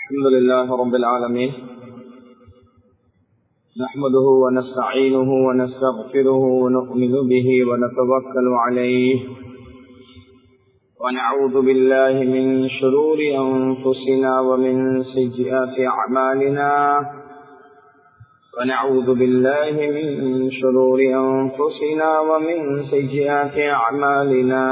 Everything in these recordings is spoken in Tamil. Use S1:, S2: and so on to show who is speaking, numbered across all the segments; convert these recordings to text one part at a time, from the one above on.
S1: الحمد لله رب العالمين نحمده ونستعينه ونستغفره ونؤمن به ونتوكل عليه ونعوذ بالله من شرور أنفسنا ومن سيئات أعمالنا ونعوذ بالله من شرور أنفسنا ومن سيئات أعمالنا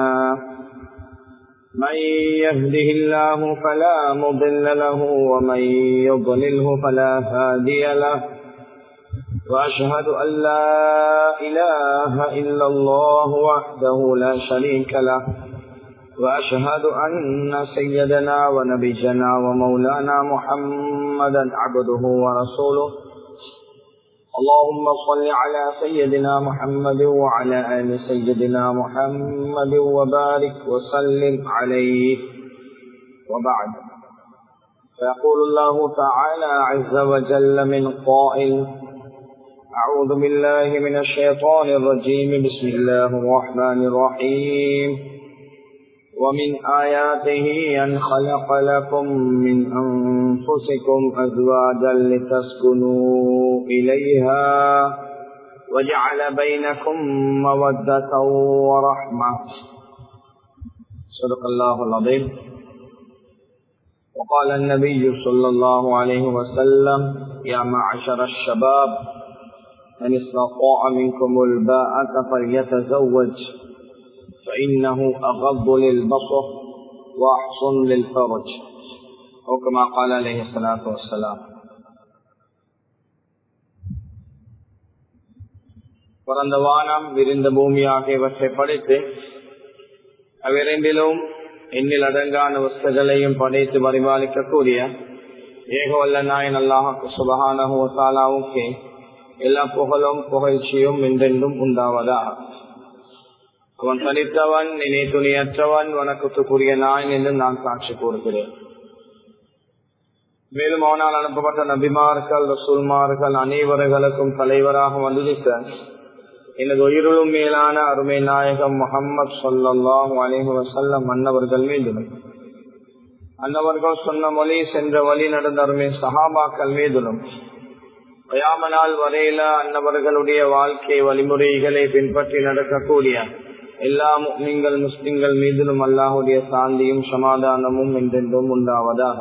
S1: من يهده الله فلا مضل له ومن يضلله فلا هادي له وأشهد أن لا إله إلا الله وحده لا شريك له وأشهد أن سيدنا ونبينا ومولانا محمدا عبده ورسوله اللهم صل على سيدنا محمد وعلى آل سيدنا محمد وبارك وسلم عليه وبعد فيقول الله تعالى عز وجل من قائل أعوذ بالله من الشيطان الرجيم بسم الله الرحمن الرحيم ومن آياته أن خلق لكم من أنفسكم أزواجا لتسكنوا إليها وجعل بينكم مودة ورحمة صدق الله العظيم وقال النبي صلى الله عليه وسلم يا معشر الشباب من استطاع منكم الباءة فليتزوج فإنه أغض للبصر وأحصن للفرج أو كما قال عليه الصلاة والسلام பிறந்த வானம் விரிந்த பூமி ஆகியவற்றை படைத்து அவ்விரண்டிலும் எண்ணில் அடங்கான வஸ்துகளையும் படைத்து பரிபாலிக்கக்கூடிய ஏகவல்ல நாயன் அல்லாஹு சுபகானஹாலாவுக்கு எல்லா புகழும் புகழ்ச்சியும் என்றென்றும் உண்டாவதாக அவன் தனித்தவன் நினை துணியற்றவன் வணக்கத்துக்குரிய நாயன் என்று நான் சாட்சி கூறுகிறேன் மேலும் அவனால் அனுப்பப்பட்ட நபிமார்கள் ரசூல்மார்கள் அனைவர்களுக்கும் தலைவராக வந்திருக்க எனது உயிருளும் மேலான அருமை நாயகம் முகம்மது சொல்லாஹு அலேஹு வசல்லம் அன்னவர்கள் மீதிலும் அன்னவர்கள் சொன்ன மொழி சென்ற வழி நடந்த அருமை சஹாபாக்கள் மீதிலும் கயாமனால் வரையில அன்னவர்களுடைய வாழ்க்கை வழிமுறைகளை பின்பற்றி நடக்கக்கூடிய எல்லா நீங்கள் முஸ்லிம்கள் மீதிலும் அல்லாஹுடைய சாந்தியும் சமாதானமும் என்றென்றும் உண்டாவதாக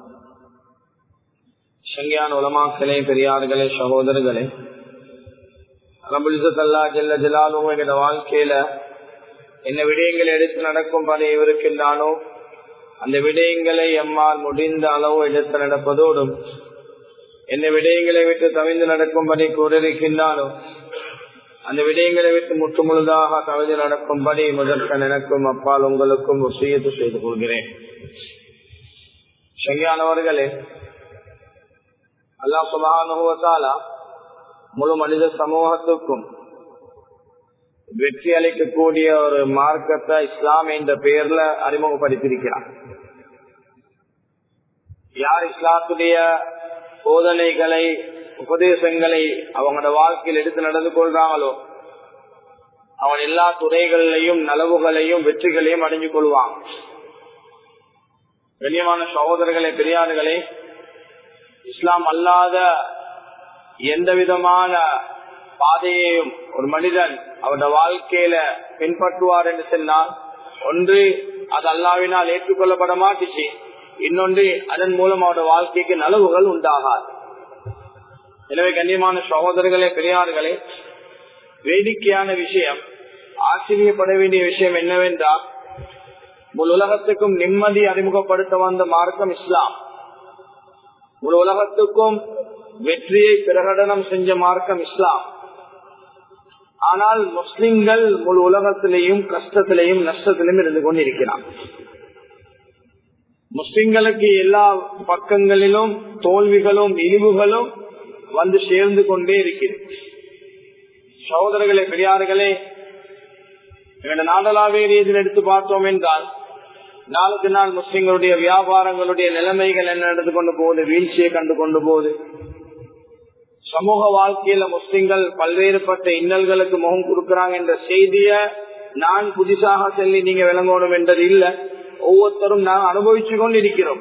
S1: சங்கியான் உலமாக்களே பெரியார்களே சகோதரர்களே ரபுல்சல்லா ஜெல்ல ஜலாலும் என்ற வாழ்க்கையில என்ன விடயங்களை எடுத்து நடக்கும் பணி இருக்கின்றானோ அந்த விடயங்களை எம்மால் முடிந்த அளவு எடுத்து நடப்பதோடும் என்ன விடயங்களை விட்டு தவிந்து நடக்கும் பணி கூறியிருக்கின்றானோ அந்த விடயங்களை விட்டு முற்று முழுதாக தவிர நடக்கும்படி முதற்க எனக்கும் அப்பால் உங்களுக்கும் விஷயத்து செய்து கொள்கிறேன் சரியானவர்களே அல்லா சுபானுவத்தாலா முழு மனித சமூகத்துக்கும் வெற்றி அளிக்கக்கூடிய ஒரு மார்க்கத்தை இஸ்லாம் என்ற பெயர்ல அறிமுகப்படுத்தியிருக்கிறார் யார் இஸ்லாத்துடைய போதனைகளை உபதேசங்களை அவங்களோட வாழ்க்கையில் எடுத்து நடந்து கொள்றாங்களோ அவன் எல்லா துறைகளிலையும் நலவுகளையும் வெற்றிகளையும் அடைஞ்சு கொள்வான் கண்ணியமான சகோதரர்களே பெரியார்களே இஸ்லாம் அல்லாத எந்த விதமான பாதையையும் ஒரு மனிதன் அவருடைய வாழ்க்கையில பின்பற்றுவார் என்று சொன்னால் ஒன்று அது அல்லாவினால் ஏற்றுக்கொள்ளப்பட மாட்டுச்சு இன்னொன்று அதன் மூலம் அவருடைய வாழ்க்கைக்கு நலவுகள் உண்டாகாது எனவே கண்ணியமான சகோதரர்களே பெரியார்களே வேடிக்கையான விஷயம் ஆச்சரியப்பட வேண்டிய விஷயம் என்னவென்றால் முழு உலகத்துக்கும் நிம்மதி அறிமுகப்படுத்த வந்த மார்க்கம் இஸ்லாம் முழு உலகத்துக்கும் வெற்றியை பிரகடனம் செஞ்ச மார்க்கம் இஸ்லாம் ஆனால் முஸ்லிம்கள் முழு உலகத்திலேயும் கஷ்டத்திலையும் நஷ்டத்திலையும் இருந்து கொண்டிருக்கிறார் முஸ்லிம்களுக்கு எல்லா பக்கங்களிலும் தோல்விகளும் இழிவுகளும் வந்து சேர்ந்து கொண்டே இருக்கிறது சகோதரர்களே பெரியார்களே எங்களோட நாடலாவே ரீதியில் எடுத்து பார்த்தோம் என்றால் நாளுக்கு நாள் முஸ்லிம்களுடைய வியாபாரங்களுடைய நிலைமைகள் என்ன நடந்து கொண்டு போகுது வீழ்ச்சியை கண்டு கொண்டு போகுது சமூக வாழ்க்கையில முஸ்லிம்கள் பல்வேறுபட்ட இன்னல்களுக்கு முகம் கொடுக்கிறாங்க என்ற செய்திய நான் புதிசாக சொல்லி நீங்க விளங்கணும் என்றது இல்ல ஒவ்வொருத்தரும் நாம் அனுபவிச்சு கொண்டு இருக்கிறோம்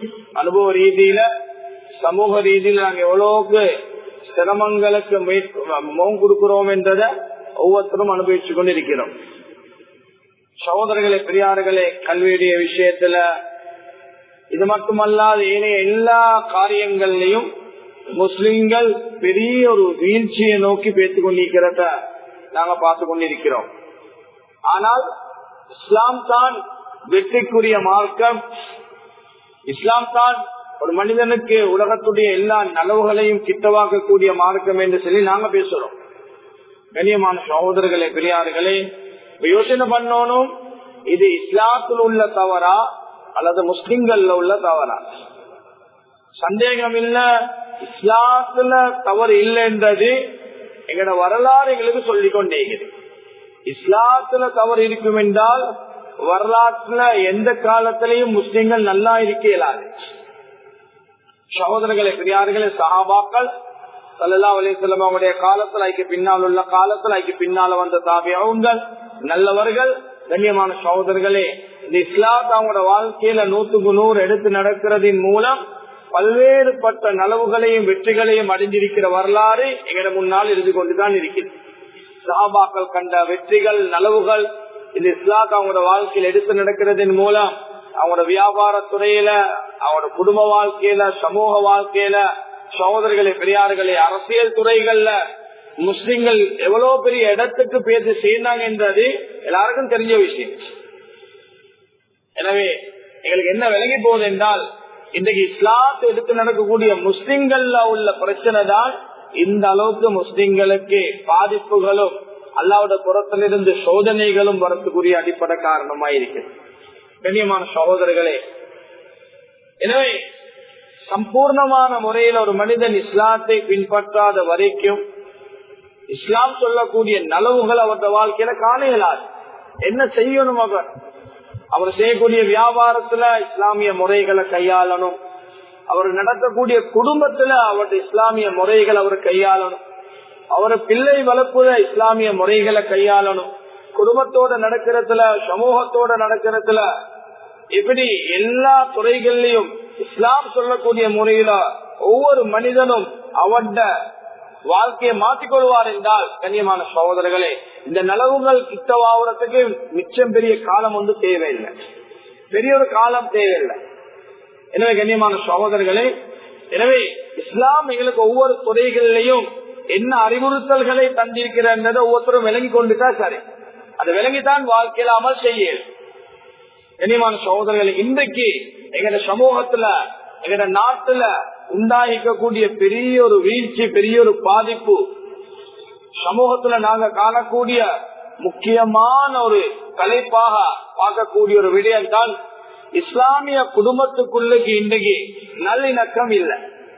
S1: அனுபவ ரீதியில சமூக ரீதியில நாங்க எவ்வளவுக்கு சிரமங்களுக்கு முகம் கொடுக்கிறோம் என்றதை ஒவ்வொருத்தரும் அனுபவிச்சு கொண்டிருக்கிறோம் சகோதரர்களே பெரியார்களே கல்வியுடைய விஷயத்துல இது மட்டுமல்லாத ஏனைய எல்லா காரியங்கள்லையும் முஸ்லிம்கள் பெரிய ஒரு வீழ்ச்சியை நோக்கி பேசிக் கொண்டிருக்கிறத நாங்க பார்த்து கொண்டிருக்கிறோம் ஆனால் இஸ்லாம் தான் வெற்றிக்குரிய மார்க்கம் இஸ்லாம் தான் ஒரு மனிதனுக்கு உலகத்துடைய எல்லா நலவுகளையும் கிட்டவாக்கக்கூடிய மார்க்கம் என்று சொல்லி நாங்க பேசுறோம் கண்ணியமான சகோதரர்களே பெரியார்களே யோசனை பண்ணணும் இது இஸ்லாத்தில் உள்ள தவறா அல்லது முஸ்லிம்கள்ல உள்ள தவறா சந்தேகம் இல்ல இஸ்லாத்துல தவறு இல்லைன்றது எங்களோட வரலாறு எங்களுக்கு சொல்லிக் கொண்டே இஸ்லாத்துல தவறு இருக்கும் என்றால் வரலாற்றுல எந்த காலத்திலையும் முஸ்லிம்கள் நல்லா இருக்க இயலாது சகோதரர்களை பெரியார்களே சஹாபாக்கள் சல்லா அலிஸ்லாம் அவங்களுடைய காலத்தில் ஐக்கு பின்னால் உள்ள காலத்தில் ஐக்கு பின்னால வந்த தாபியங்கள் நல்லவர்கள் கண்ணியமான சகோதரர்களே இந்த இஸ்லாத் அவங்களோட வாழ்க்கையில நூத்துக்கு நூறு எடுத்து நடக்கிறதின் மூலம் பல்வேறுபட்ட நலவுகளையும் வெற்றிகளையும் அடைஞ்சிருக்கிற வரலாறு எங்கட முன்னால் இருந்து கொண்டுதான் இருக்கிறது சஹாபாக்கள் கண்ட வெற்றிகள் நலவுகள் இந்த இஸ்லாத் அவங்களோட வாழ்க்கையில் எடுத்து நடக்கிறதின் மூலம் அவங்களோட வியாபார துறையில அவங்களோட குடும்ப வாழ்க்கையில சமூக வாழ்க்கையில சகோதரர்களே பெரியார்களே அரசியல் துறைகள்ல முஸ்லிம்கள் எவ்வளவு பெரிய இடத்துக்கு பேசி செய்தாங்க என்றது எல்லாருக்கும் தெரிஞ்ச விஷயம் எனவே எங்களுக்கு என்ன விலகி போகுது என்றால் இன்றைக்கு இஸ்லாத்தை எடுத்து நடக்கக்கூடிய முஸ்லிம்கள்ல உள்ள பிரச்சனை தான் இந்த அளவுக்கு முஸ்லிம்களுக்கு பாதிப்புகளும் அல்லாவோட புறத்திலிருந்து சோதனைகளும் வரத்துக்குரிய அடிப்படை காரணமா இருக்கு கண்ணியமான சகோதரர்களே எனவே சம்பூர்ணமான முறையில் ஒரு மனிதன் இஸ்லாத்தை பின்பற்றாத வரைக்கும் இஸ்லாம் சொல்லக்கூடிய நலவுகள் அவரது வாழ்க்கையில காண இயலாது என்ன செய்யணும் அவர் அவர் செய்யக்கூடிய வியாபாரத்துல இஸ்லாமிய முறைகளை கையாளணும் அவர் நடத்தக்கூடிய குடும்பத்துல அவருடைய இஸ்லாமிய முறைகள் அவர் கையாளணும் அவர் பிள்ளை வளர்ப்புல இஸ்லாமிய முறைகளை கையாளணும் குடும்பத்தோட நடக்கிறதுல சமூகத்தோட நடக்கிறதுல இப்படி எல்லா துறைகள்லயும் இஸ்லாம் சொல்லக்கூடிய முறையில ஒவ்வொரு மனிதனும் அவட வாழ்க்கையை மாற்றிக்கொள்வார் என்றால் கண்ணியமான சகோதரர்களே இந்த நலவுகள் கிட்டவாகிறதுக்கு மிச்சம் பெரிய காலம் ஒன்று தேவையில்லை பெரிய ஒரு காலம் தேவையில்லை எனவே கண்ணியமான சகோதரர்களே எனவே இஸ்லாம் எங்களுக்கு ஒவ்வொரு துறைகளிலையும் என்ன அறிவுறுத்தல்களை தந்திருக்கிறத ஒவ்வொருத்தரும் விளங்கி கொண்டுட்டா சரி அது விளங்கித்தான் வாழ்க்கையில அமல் செய்ய கண்ணியமான சகோதரர்களே இன்றைக்கு எங்கட சமூகத்துல எங்கட நாட்டுல உண்டாயிக்கக்கூடிய பெரிய ஒரு வீழ்ச்சி பெரிய ஒரு பாதிப்பு சமூகத்துல நாங்க காணக்கூடிய முக்கியமான ஒரு தலைப்பாக பார்க்கக்கூடிய ஒரு விடயம் தான் இஸ்லாமிய குடும்பத்துக்குள்ளுக்கு இன்றைக்கு நல்லிணக்கம் இல்லை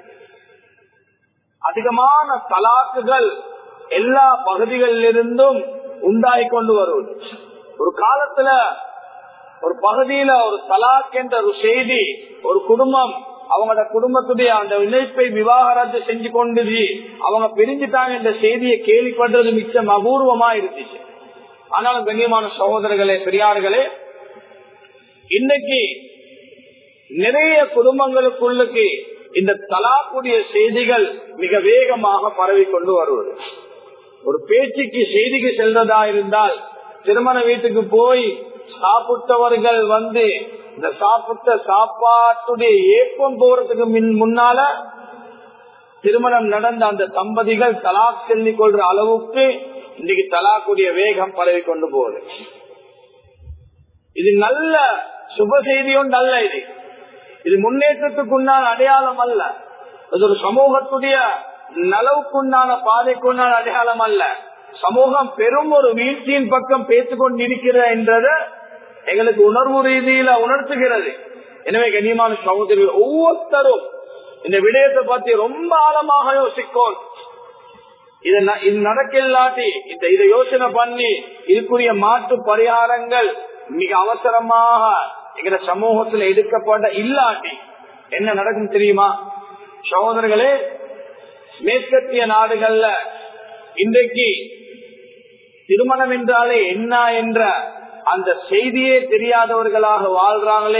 S1: அதிகமான தலாக்குகள் எல்லா பகுதிகளிலிருந்தும் உண்டாகி கொண்டு வருவது ஒரு காலத்துல ஒரு பகுதியில ஒரு தலாக் என்ற ஒரு செய்தி ஒரு குடும்பம் அவங்களோட குடும்பத்துடைய அந்த இணைப்பை விவாகரத்து செஞ்சு கொண்டு அவங்க பிரிஞ்சுட்டாங்க என்ற செய்தியை கேள்விப்படுறது மிச்சம் அபூர்வமா இருந்துச்சு ஆனாலும் கண்ணியமான சகோதரர்களே பெரியார்களே இன்னைக்கு நிறைய குடும்பங்களுக்குள்ளுக்கு இந்த தலாக்குடைய செய்திகள் மிக வேகமாக பரவி கொண்டு வருவது ஒரு பேச்சுக்கு செய்திக்கு செல்றதா இருந்தால் திருமண வீட்டுக்கு போய் சாப்பிட்டவர்கள் வந்து இந்த சாப்பிட்ட சாப்பாட்டுடைய ஏப்பம் போறதுக்கு முன்னால திருமணம் நடந்த அந்த தம்பதிகள் தலாக் செல்லிக் கொள்ற அளவுக்கு இன்னைக்கு தலாக்குடைய வேகம் பரவி கொண்டு போகுது இது நல்ல சுப செய்தியும் நல்ல இது இது முன்னேற்றத்துக்குண்டான அடையாளம் அல்ல இது ஒரு சமூகத்துடைய நலவுக்குண்டான பாதைக்குண்டான அடையாளம் அல்ல சமூகம் பெரும் ஒரு வீழ்ச்சியின் பக்கம் பேசிக் கொண்டிருக்கிற என்றத எங்களுக்கு உணர்வு ரீதியில உணர்த்துகிறது எனவே கண்ணியமான சகோதரிகள் ஒவ்வொருத்தரும் இந்த விடயத்தை பத்தி ரொம்ப ஆழமாக யோசிக்கும் இது நடக்கலாட்டி இந்த இதை யோசனை பண்ணி இதுக்குரிய மாற்று பரிகாரங்கள் மிக அவசரமாக எங்க சமூகத்தில் எடுக்கப்பட இல்லாட்டி என்ன நடக்கும் தெரியுமா சகோதரர்களே மேற்கத்திய நாடுகள்ல இன்றைக்கு திருமணம் என்றாலே என்ன என்ற அந்த செய்தியே தெரியாதவர்களாக வாழ்றாங்களே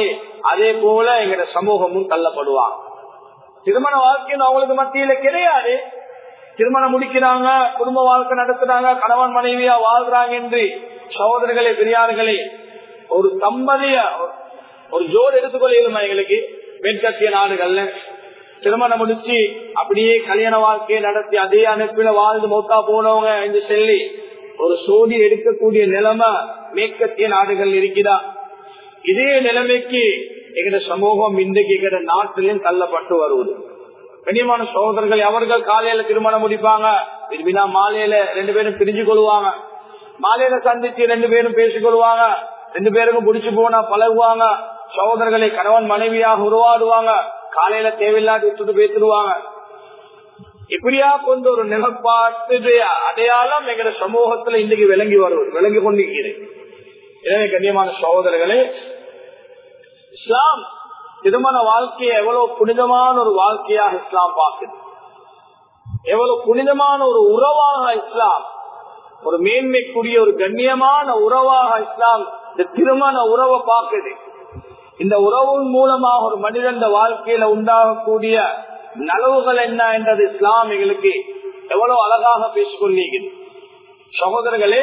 S1: அதே போல எங்க சமூகமும் தள்ளப்படுவாங்க திருமண வாழ்க்கைன்னு அவங்களுக்கு மத்தியில கிடையாது திருமணம் முடிக்கிறாங்க குடும்ப வாழ்க்கை நடத்துறாங்க கணவன் மனைவியா வாழ்றாங்க என்று சகோதரர்களே பெரியார்களே ஒரு தம்பதிய ஒரு ஜோடு எடுத்துக்கொள்ளுமா எங்களுக்கு மேற்கத்திய நாடுகள்ல திருமணம் முடிச்சு அப்படியே கல்யாண வாழ்க்கையை நடத்தி அதே அமைப்பில வாழ்ந்து மௌத்தா போனவங்க என்று சொல்லி ஒரு சோடி எடுக்கக்கூடிய நிலைமை மேற்கத்திய நாடுகள் இருக்குதா இதே நிலைமைக்கு எங்கட சமூகம் இன்றைக்கு எங்கட நாட்டிலும் தள்ளப்பட்டு வருவது கண்ணியமான சகோதரர்கள் அவர்கள் காலையில திருமணம் முடிப்பாங்க விரும்பினா மாலையில ரெண்டு பேரும் பிரிஞ்சு கொள்வாங்க மாலையில சந்திச்சு ரெண்டு பேரும் பேசிக் கொள்வாங்க ரெண்டு பேருக்கும் பிடிச்சு போனா பழகுவாங்க சகோதரர்களை கணவன் மனைவியாக உருவாடுவாங்க காலையில தேவையில்லாத விட்டுட்டு பேசிடுவாங்க இப்படியா கொண்டு ஒரு நிலப்பாட்டு அடையாளம் எங்க சமூகத்துல இன்னைக்கு விளங்கி வருவது விளங்கி கொண்டிருக்கிறேன் எனவே கண்ணியமான சகோதரர்களே இஸ்லாம் திருமண வாழ்க்கையை எவ்வளவு புனிதமான ஒரு வாழ்க்கையாக இஸ்லாம் பார்க்குது எவ்வளவு புனிதமான ஒரு உறவாக இஸ்லாம் ஒரு மேன்மைக்குரிய ஒரு கண்ணியமான உறவாக இஸ்லாம் இந்த திருமண உறவை பார்க்குது இந்த உறவின் மூலமாக ஒரு மனிதன் வாழ்க்கையில உண்டாகக்கூடிய நலவுகள் என்ன என்றது இஸ்லாம் எங்களுக்கு எவ்வளவு அழகாக பேசிக்கொண்டீர்கள் சகோதரர்களே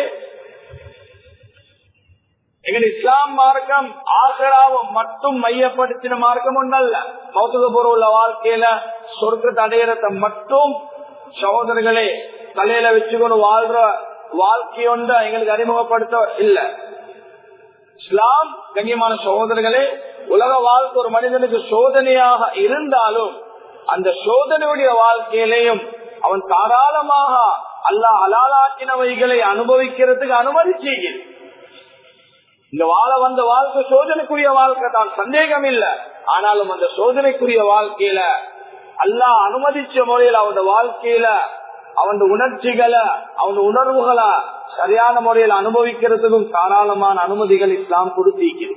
S1: எங்கள் இஸ்லாம் மார்க்கம் ஆகராவை மட்டும் மையப்படுத்தின மார்க்கம் ஒன்றல்ல மௌத்துக பொருள் வாழ்க்கையில சொர்க்கத்தை அடையிறத மட்டும் சகோதரர்களே தலையில வச்சுக்கொண்டு வாழ்ற வாழ்க்கையொன்ற எங்களுக்கு அறிமுகப்படுத்த இல்ல இஸ்லாம் கண்ணியமான சகோதரர்களே உலக வாழ்க்கை ஒரு மனிதனுக்கு சோதனையாக இருந்தாலும் அந்த சோதனையுடைய வாழ்க்கையிலையும் அவன் தாராளமாக அல்லா அலாலாக்கினவைகளை அனுபவிக்கிறதுக்கு அனுமதி செய்கிறான் இந்த வாழ வந்த வாழ்க்கை சோதனைக்குரிய வாழ்க்கை தான் சந்தேகம் இல்ல ஆனாலும் அந்த சோதனைக்குரிய வாழ்க்கையில அல்லாஹ் அனுமதிச்ச முறையில் அவன் வாழ்க்கையில அவன் உணர்ச்சிகளை அவன் உணர்வுகளை சரியான முறையில் அனுபவிக்கிறதுக்கும் தாராளமான அனுமதிகள் இஸ்லாம் கொடுத்திருக்கிறது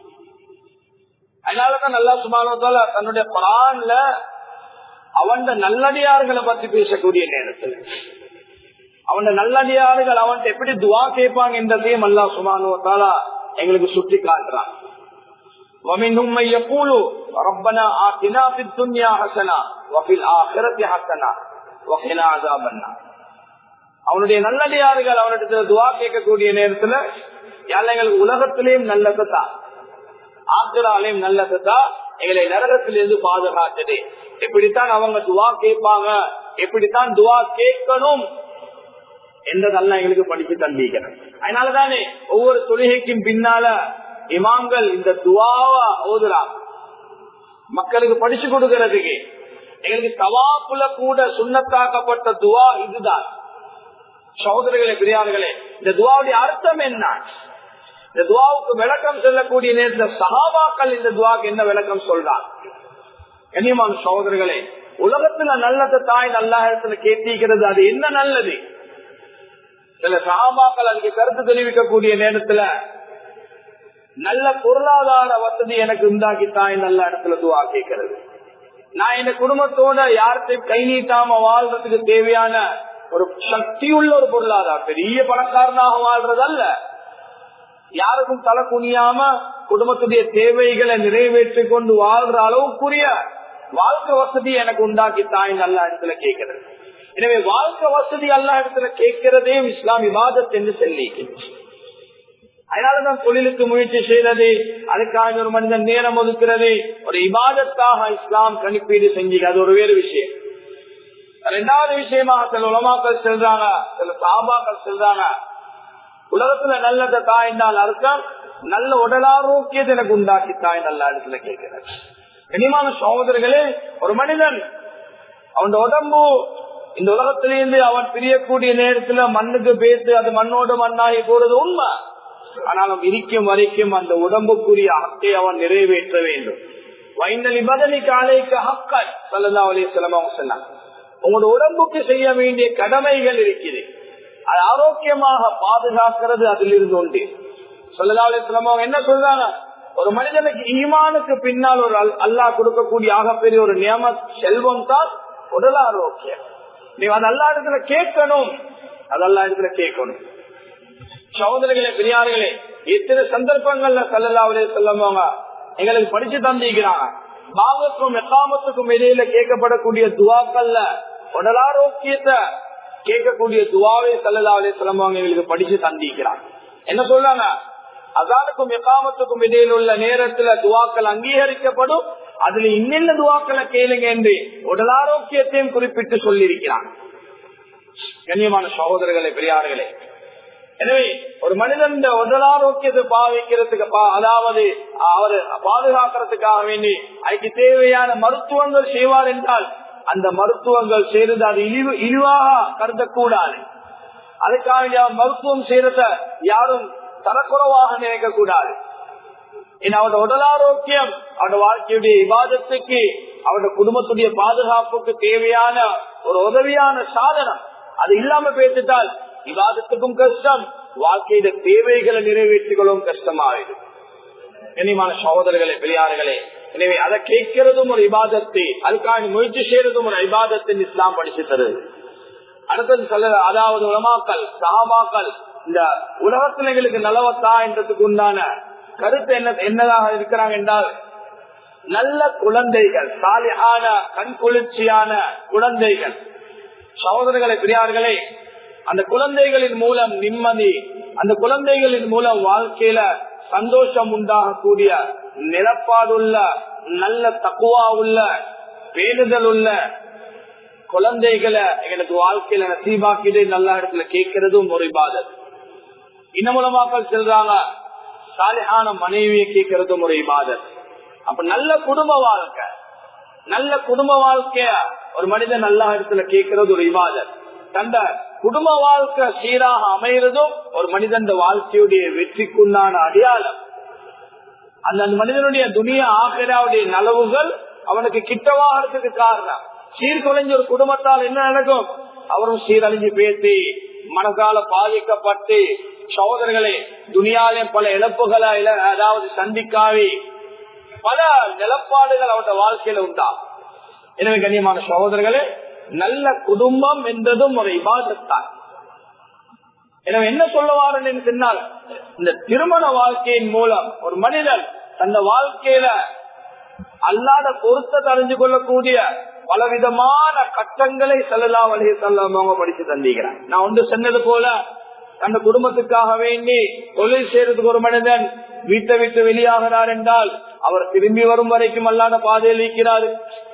S1: அதனாலதான் நல்லா சுமாரத்தால தன்னுடைய பரான்ல அவன் நல்லடியார்களை பத்தி பேசக்கூடிய நேரத்தில் அவன் நல்லடியார்கள் அவன் எப்படி துவா கேட்பாங்க என்றதையும் அல்லா சுமானுவத்தாலா எங்களுக்கு சுட்டி காட்டுறான் ومنهم من يقول ربنا آتنا في الدنيا حسنة وفي الآخرة حسنة وقنا عذاب النار அவனுடைய நல்லடியார்கள் அவனிடத்துல துவா கேட்கக்கூடிய நேரத்துல யாரும் எங்களுக்கு உலகத்திலேயும் நல்லதா ஆத்திராலையும் நல்லதா எங்களை நரகத்திலிருந்து பாதுகாத்தது எப்படித்தான் அவங்க துவா கேட்பாங்க எப்படித்தான் துவா கேட்கணும் என்றதெல்லாம் எங்களுக்கு படிச்சு தந்திக்கிறேன் அதனாலதானே ஒவ்வொரு தொழுகைக்கும் பின்னால இமாம்கள் இந்த துவாவா ஓதுறாங்க மக்களுக்கு படிச்சு கொடுக்கறதுக்கு எங்களுக்கு தவாப்புல கூட சுண்ணத்தாக்கப்பட்ட துவா இதுதான் சகோதரர்களே பிரியார்களே இந்த துவாவுடைய அர்த்தம் என்ன இந்த துவாவுக்கு விளக்கம் சொல்லக்கூடிய நேரத்தில் சகாபாக்கள் இந்த துவாக்கு என்ன விளக்கம் சொல்றாங்க கண்ணியமான சகோதரர்களே உலகத்துல நல்லத தாய் நல்ல இடத்துல கேட்டிக்கிறது அது என்ன நல்லது சில சகாபாக்கள் அதுக்கு கருத்து தெரிவிக்கக்கூடிய நேரத்துல நல்ல பொருளாதார வசதி எனக்கு உண்டாக்கி தாய் நல்ல இடத்துல துவா கேட்கிறது நான் இந்த குடும்பத்தோட யார்கிட்டையும் கை நீட்டாம வாழ்றதுக்கு தேவையான ஒரு சக்தியுள்ள ஒரு பொருளாதாரம் பெரிய பணக்காரனாக வாழ்றது அல்ல யாருக்கும் தலை குனியாம குடும்பத்துடைய தேவைகளை நிறைவேற்றி கொண்டு வாழ்ற அளவுக்குரிய வாழ்க்கை வசதி எனக்கு உண்டாக்கி தாய் நல்ல இடத்துல கேட்கிறது எனவே வாழ்க்கை வசதி அல்ல இடத்துல கேட்கிறதையும் இஸ்லாம் விவாதத் என்று சொல்லி அதனாலதான் தொழிலுக்கு முயற்சி செய்யறது அதுக்காக ஒரு மனிதன் நேரம் ஒதுக்கிறது ஒரு இபாதத்தாக இஸ்லாம் கணிப்பீடு செஞ்சு அது ஒரு வேறு விஷயம் ரெண்டாவது விஷயமாக சில உலமாக்கள் செல்றாங்க சில சாபாக்கள் செல்றாங்க உலகத்துல நல்லத தாய்ந்தால் அர்த்தம் நல்ல உடல் ஆரோக்கியத்தை எனக்கு உண்டாக்கி தாய் நல்ல இடத்துல கேட்கிறது கனிமான சகோதரர்களே ஒரு மனிதன் அவன் உடம்பு இந்த உலகத்திலிருந்து அவன் பிரியக்கூடிய நேரத்துல மண்ணுக்கு பேசு அது மண்ணோடு மண்ணாகி போறது உண்மை ஆனாலும் இருக்கும் வரைக்கும் அந்த உடம்புக்குரிய ஹக்கை அவன் நிறைவேற்ற வேண்டும் வைந்தலி பதனி காலைக்கு ஹக்காய் சல்லா அலி செல்லமாக சொன்னாங்க உங்களோட உடம்புக்கு செய்ய வேண்டிய கடமைகள் இருக்குது அது ஆரோக்கியமாக பாதுகாக்கிறது அதிலிருந்து உண்டு சொல்லலா அலி செல்லமாக என்ன சொல்றாங்க ஒரு மனிதனுக்கு ஈமானுக்கு பின்னால் ஒரு அல்லாஹ் கொடுக்கக்கூடிய ஆகப்பெரிய ஒரு நியம செல்வம் தான் உடல் ஆரோக்கியம் நீ அது அல்லா இடத்துல கேட்கணும் அது அல்லா இடத்துல கேட்கணும் சகோதரர்களே பெரியார்களே எத்தனை சந்தர்ப்பங்கள்ல சல்லல்லாவுலே சொல்லுவாங்க எங்களுக்கு படிச்சு தந்திக்கிறாங்க பாவத்துக்கும் எக்காமத்துக்கும் இடையில கேட்கப்படக்கூடிய துவாக்கள்ல உடலாரோக்கியத்தை கேட்கக்கூடிய துவாவே சல்லல்லாவே சிலம்பவங்க எங்களுக்கு படிச்சு தந்திக்கிறாங்க என்ன சொல்றாங்க அதானுக்கும் எக்காமத்துக்கும் இடையில் உள்ள நேரத்துல துவாக்கள் அங்கீகரிக்கப்படும் அதுல இன்னென்ன துவாக்களை கேளுங்க என்று உடலாரோக்கியத்தையும் குறிப்பிட்டு சொல்லியிருக்கிறாங்க கண்ணியமான சகோதரர்களே பெரியார்களே எனவே ஒரு மனிதன் உடல் ஆரோக்கியத்தை பாவிக்கிறதுக்கு அதாவது அவர் பாதுகாக்கிறதுக்காக வேண்டி அதுக்கு தேவையான மருத்துவங்கள் செய்வார் என்றால் அந்த மருத்துவங்கள் செய்வது அது இழிவு இழிவாக கருதக்கூடாது அதுக்காக மருத்துவம் செய்யறத யாரும் தரக்குறவாக நினைக்க கூடாது அவருடைய உடல் ஆரோக்கியம் அவருடைய வாழ்க்கையுடைய விவாதத்துக்கு அவருடைய குடும்பத்துடைய பாதுகாப்புக்கு தேவையான ஒரு உதவியான சாதனம் அது இல்லாம பேசிட்டால் விவாதத்துக்கும் கஷ்டம் வாழ்க்கையில தேவைகளை நிறைவேற்றிக் கொள்ளவும் கஷ்டமாயிடும் கனிமான சகோதரர்களே பெரியார்களே எனவே அதை கேட்கிறதும் ஒரு இபாதத்தை அதுக்காக முயற்சி செய்யறதும் ஒரு இபாதத்தின் இஸ்லாம் படிச்சு தருது அடுத்தது சொல்ல அதாவது உலமாக்கள் சகாபாக்கள் இந்த உலகத்தில் எங்களுக்கு நலவத்தா என்றதுக்கு உண்டான கருத்து என்ன என்னதாக இருக்கிறாங்க என்றால் நல்ல குழந்தைகள் சாலியான கண் குளிர்ச்சியான குழந்தைகள் சகோதரர்களை பெரியார்களே அந்த குழந்தைகளின் மூலம் நிம்மதி அந்த குழந்தைகளின் மூலம் வாழ்க்கையில சந்தோஷம் உண்டாகக்கூடிய நிலப்பாடுள்ள நல்ல தக்குவா உள்ள பேணுதல் உள்ள குழந்தைகளை எங்களுக்கு வாழ்க்கையில நசீபாக்கிட்டு நல்ல இடத்துல கேட்கறதும் ஒரு இபாதத் இன்னும் மூலமாக்கள் செல்றாங்க சாலிஹான மனைவியை கேட்கறதும் ஒரு இபாதத் அப்ப நல்ல குடும்ப வாழ்க்கை நல்ல குடும்ப வாழ்க்கைய ஒரு மனிதன் நல்ல இடத்துல கேட்கறது ஒரு இபாதத் தந்த குடும்ப வாழ்க்கை சீராக அமைகிறதும் ஒரு மனிதன் வாழ்க்கையுடைய வெற்றிக்குண்டான அடையாளம் அந்த மனிதனுடைய துணிய ஆசிரியாவுடைய நலவுகள் அவனுக்கு கிட்டவாகிறதுக்கு காரணம் சீர்குலைஞ்ச ஒரு குடும்பத்தால் என்ன நடக்கும் அவரும் சீரழிஞ்சு பேசி மனசால பாதிக்கப்பட்டு சகோதரர்களே துணியாலே பல இழப்புகளை அதாவது சந்திக்காவி பல நிலப்பாடுகள் அவருடைய வாழ்க்கையில உண்டா எனவே கண்ணியமான சகோதரர்களே நல்ல குடும்பம் என்றதும் ஒரு இபாதத்தான் எனவே என்ன சொல்லுவாருன்னு சொன்னால் இந்த திருமண வாழ்க்கையின் மூலம் ஒரு மனிதன் தந்த வாழ்க்கையில அல்லாத பொருத்தத்தை அறிஞ்சு கொள்ளக்கூடிய பலவிதமான கட்டங்களை செல்லலா வழியை செல்லாம படிச்சு தந்திக்கிறான் நான் ஒன்று சொன்னது போல தந்த குடும்பத்துக்காக வேண்டி தொழில் செய்யறதுக்கு ஒரு மனிதன் வீட்டை விட்டு வெளியாகிறார் என்றால் அவர் திரும்பி வரும் வரைக்கும் அல்லாத பாதையில் இருக்கிறார்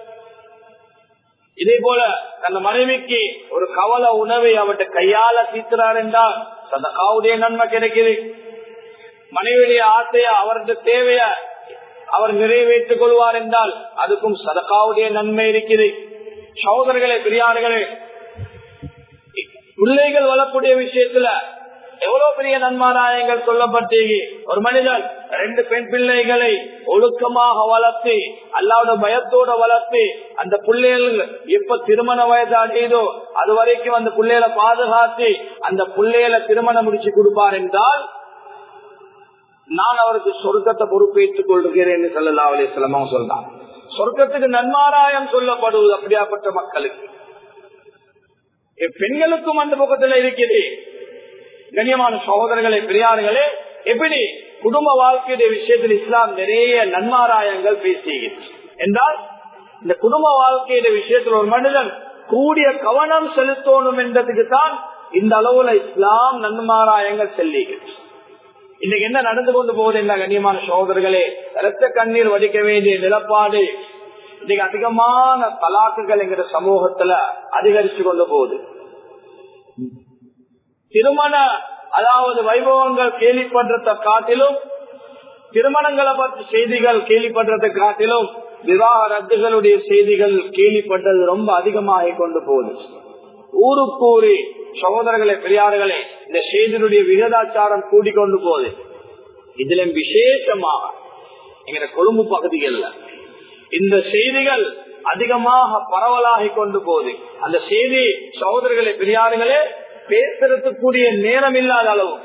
S1: இதே போல தன் மனைவிக்கு ஒரு கவல உணவை அவர்கிட்ட கையால தீர்க்கிறார் என்றால் சதகாவுடைய நன்மை கிடைக்குது மனைவியுடைய ஆசைய அவரது தேவைய அவர் நிறைவேற்றிக் கொள்வார் என்றால் அதுக்கும் சதகாவுடைய நன்மை இருக்குது சகோதரர்களே பெரியார்களே பிள்ளைகள் வளர்க்கூடிய விஷயத்துல எவ்வளவு பெரிய நன்மாராயங்கள் சொல்லப்பட்டு ஒரு மனிதன் ரெண்டு பெண் பிள்ளைகளை ஒழுக்கமாக வளர்த்து அல்லாவோட பயத்தோட வளர்த்து அந்த பிள்ளைகள் எப்ப திருமண வயது அடையுதோ அது வரைக்கும் அந்த பிள்ளைகளை பாதுகாத்து அந்த பிள்ளைகளை திருமணம் முடிச்சு கொடுப்பார் என்றால் நான் அவருக்கு சொர்க்கத்தை பொறுப்பேற்றுக் கொள்கிறேன் சொல்லலா அலி சிலமா சொல்றான் சொர்க்கத்துக்கு நன்மாராயம் சொல்லப்படுவது அப்படியாப்பட்ட மக்களுக்கு பெண்களுக்கும் அந்த பக்கத்துல இருக்குது கண்ணியமான சகோதரர்களே பெரியார்களே எப்படி குடும்ப வாழ்க்கையுடைய விஷயத்தில் இஸ்லாம் நிறைய நன்மாராயங்கள் பேசுகிறது என்றால் இந்த குடும்ப வாழ்க்கையுடைய விஷயத்தில் ஒரு மனிதன் கூடிய கவனம் செலுத்தணும் என்றதுக்கு தான் இந்த அளவுல இஸ்லாம் நன்மாராயங்கள் செல்லுகிறது இன்னைக்கு என்ன நடந்து கொண்டு போகுது என்ன கண்ணியமான சகோதரர்களே ரத்த கண்ணீர் வடிக்க வேண்டிய நிலப்பாடு இன்னைக்கு அதிகமான தலாக்குகள் என்கிற சமூகத்துல அதிகரிச்சு கொண்டு போகுது திருமண அதாவது வைபவங்கள் கேள்விப்படுறத காட்டிலும் திருமணங்களை பற்றி செய்திகள் கேள்விப்படுறதை காட்டிலும் விவாக ரத்துகளுடைய செய்திகள் கேள்விப்பட்டது ரொம்ப அதிகமாக கொண்டு போகுது ஊருக்கூறி சகோதரர்களே பெரியார்களே இந்த செய்தியுடைய விகிதாச்சாரம் கூடிக்கொண்டு போகுது இதுல விசேஷமாக எங்க கொழும்பு பகுதிகள்ல இந்த செய்திகள் அதிகமாக பரவலாகி கொண்டு போகுது அந்த செய்தி சகோதரர்களே பெரியார்களே பேசுறதுக்குரிய நேரம் இல்லாத அளவு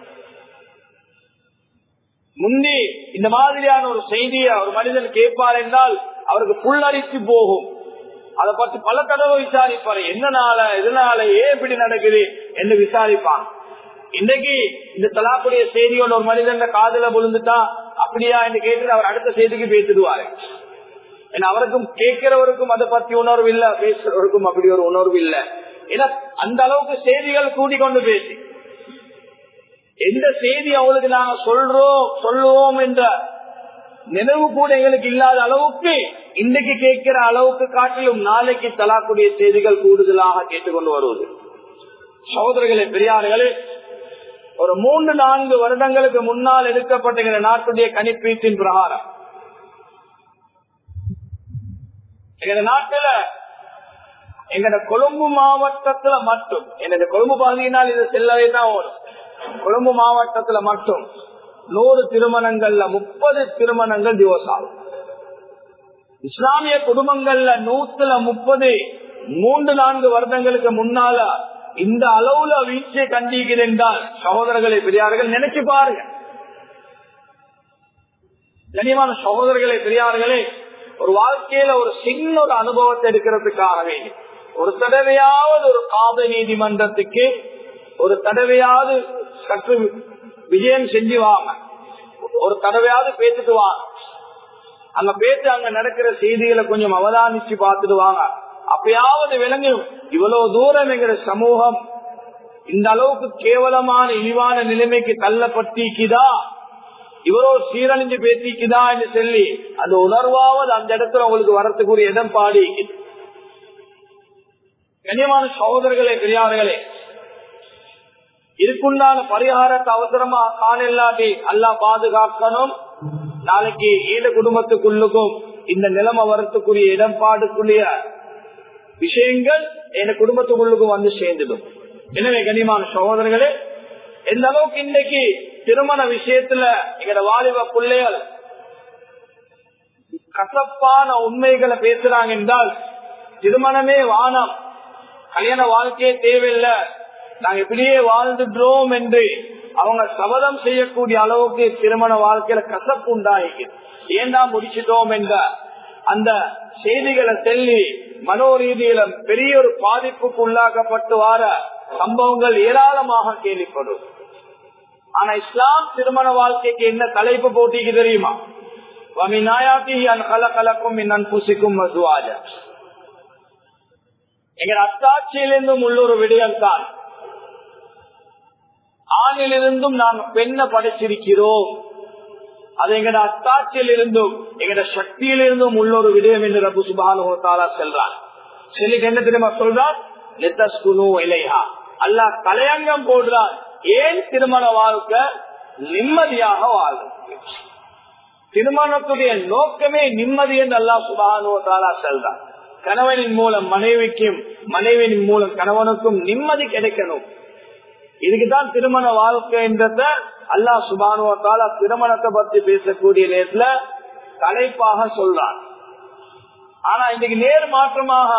S1: முந்தி இந்த மாதிரியான ஒரு செய்தியை ஒரு மனிதன் கேட்பார் என்றால் அவருக்கு புல்லரித்து போகும் அதை பற்றி பல தடவை விசாரிப்பாரு என்னனால எதனால ஏன் இப்படி நடக்குது என்று விசாரிப்பான் இன்னைக்கு இந்த தலாக்குடைய செய்தியோட ஒரு மனிதன் காதல விழுந்துட்டா அப்படியா என்று கேட்டு அவர் அடுத்த செய்திக்கு பேசிடுவாரு ஏன்னா அவருக்கும் கேட்கிறவருக்கும் அதை பத்தி உணர்வு இல்ல பேசுறவருக்கும் அப்படி ஒரு உணர்வு இல்ல ஏன்னா அந்த அளவுக்கு செய்திகள் கூடிக்கொண்டு பேசி எந்த செய்தி அவங்களுக்கு நாங்க சொல்றோம் சொல்லுவோம் என்ற நினைவு கூட எங்களுக்கு இல்லாத அளவுக்கு இன்றைக்கு கேட்கிற அளவுக்கு காட்டிலும் நாளைக்கு தலாக்கூடிய செய்திகள் கூடுதலாக கேட்டுக்கொண்டு வருவது சகோதரர்களே பெரியார்களே ஒரு மூன்று நான்கு வருடங்களுக்கு முன்னால் எடுக்கப்பட்ட நாட்டுடைய கணிப்பீட்டின் பிரகாரம் எங்க நாட்டுல எங்கட கொழும்பு மாவட்டத்துல மட்டும் எனது கொழும்பு பகுதியினால் இது செல்லவே தான் ஓடும் கொழும்பு மாவட்டத்துல மட்டும் நூறு திருமணங்கள்ல முப்பது திருமணங்கள் டிவோர்ஸ் ஆகும் இஸ்லாமிய குடும்பங்கள்ல நூத்துல முப்பது மூன்று நான்கு வருடங்களுக்கு முன்னால இந்த அளவுல வீழ்ச்சியை கண்டிக்கிறேன் என்றால் சகோதரர்களை பெரியார்கள் நினைச்சு பாருங்க கனியமான சகோதரர்களை பெரியார்களே ஒரு வாழ்க்கையில ஒரு சின்ன ஒரு அனுபவத்தை எடுக்கிறதுக்காகவே ஒரு தடவையாவது ஒரு காத நீதிமன்றத்துக்கு ஒரு தடவையாவது சற்று விஜயம் செஞ்சு வாங்க ஒரு தடவையாவது பேசிட்டு வாங்க அங்க பேசி அங்க நடக்கிற செய்திகளை கொஞ்சம் அவதானிச்சு பார்த்துட்டு வாங்க அப்பயாவது விளங்கும் இவ்வளவு தூரம் எங்கிற சமூகம் இந்த அளவுக்கு கேவலமான இழிவான நிலைமைக்கு தள்ளப்பட்டிக்குதா இவரோ சீரழிஞ்சு பேசிக்குதா என்று சொல்லி அந்த உணர்வாவது அந்த இடத்துல உங்களுக்கு வரத்துக்குரிய இடம் பாடி கண்ணியமான சகோதரர்களே பெரியார்களே இதுக்குண்டான பரிகாரத்தை அவசரமா காணில்லாட்டி அல்லா பாதுகாக்கணும் நாளைக்கு ஈடு குடும்பத்துக்குள்ளுக்கும் இந்த நிலைமை வரத்துக்குரிய இடம்பாடுக்குரிய விஷயங்கள் என் குடும்பத்துக்குள்ளுக்கும் வந்து சேர்ந்துடும் எனவே கனிமான சகோதரர்களே எந்த அளவுக்கு இன்னைக்கு திருமண விஷயத்துல எங்கட வாலிப பிள்ளைகள் கசப்பான உண்மைகளை பேசுறாங்க என்றால் திருமணமே வானம் கல்யாண வாழ்க்கையே தேவையில்லை நாங்க இப்படியே வாழ்ந்துட்டோம் என்று அவங்க சபதம் செய்யக்கூடிய அளவுக்கு திருமண வாழ்க்கையில கசப்பு உண்டாகி ஏண்டா முடிச்சிட்டோம் என்ற அந்த செய்திகளை சொல்லி மனோரீதியில பெரிய ஒரு பாதிப்புக்கு உள்ளாக்கப்பட்டு வார சம்பவங்கள் ஏராளமாக கேள்விப்படும் ஆனா இஸ்லாம் திருமண வாழ்க்கைக்கு என்ன தலைப்பு போட்டிக்கு தெரியுமா கலக்கலக்கும் புசிக்கும் மதுவாஜ எங்க அத்தாட்சியிலிருந்தும் உள்ளொரு விடயம் தான் ஆணிலிருந்தும் நாம் பெண்ணை படைச்சிருக்கிறோம் அது எங்கட அத்தாட்சியில் இருந்தும் எங்கட சக்தியிலிருந்தும் உள்ளொரு விடயம் என்று ரபு சுபானுத்தாலா செல்றான் சொல்லிட்டு என்ன தெரியுமா சொல்றான் நித்தஸ்குனு இலையா அல்லா தலையங்கம் போடுறான் ஏன் திருமண வாழ்க்கை நிம்மதியாக வாழும் திருமணத்துடைய நோக்கமே நிம்மதி என்று அல்லா சுபானுவத்தாலா செல்றான் கணவனின் மூலம் மனைவிக்கும் மனைவியின் மூலம் கணவனுக்கும் நிம்மதி கிடைக்கணும் இதுக்குதான் திருமண வாழ்க்கைன்றத அல்லா சுபானுவத்தால திருமணத்தை பத்தி பேசக்கூடிய நேரத்துல தலைப்பாக சொல்றான் ஆனா இன்னைக்கு நேர் மாற்றமாக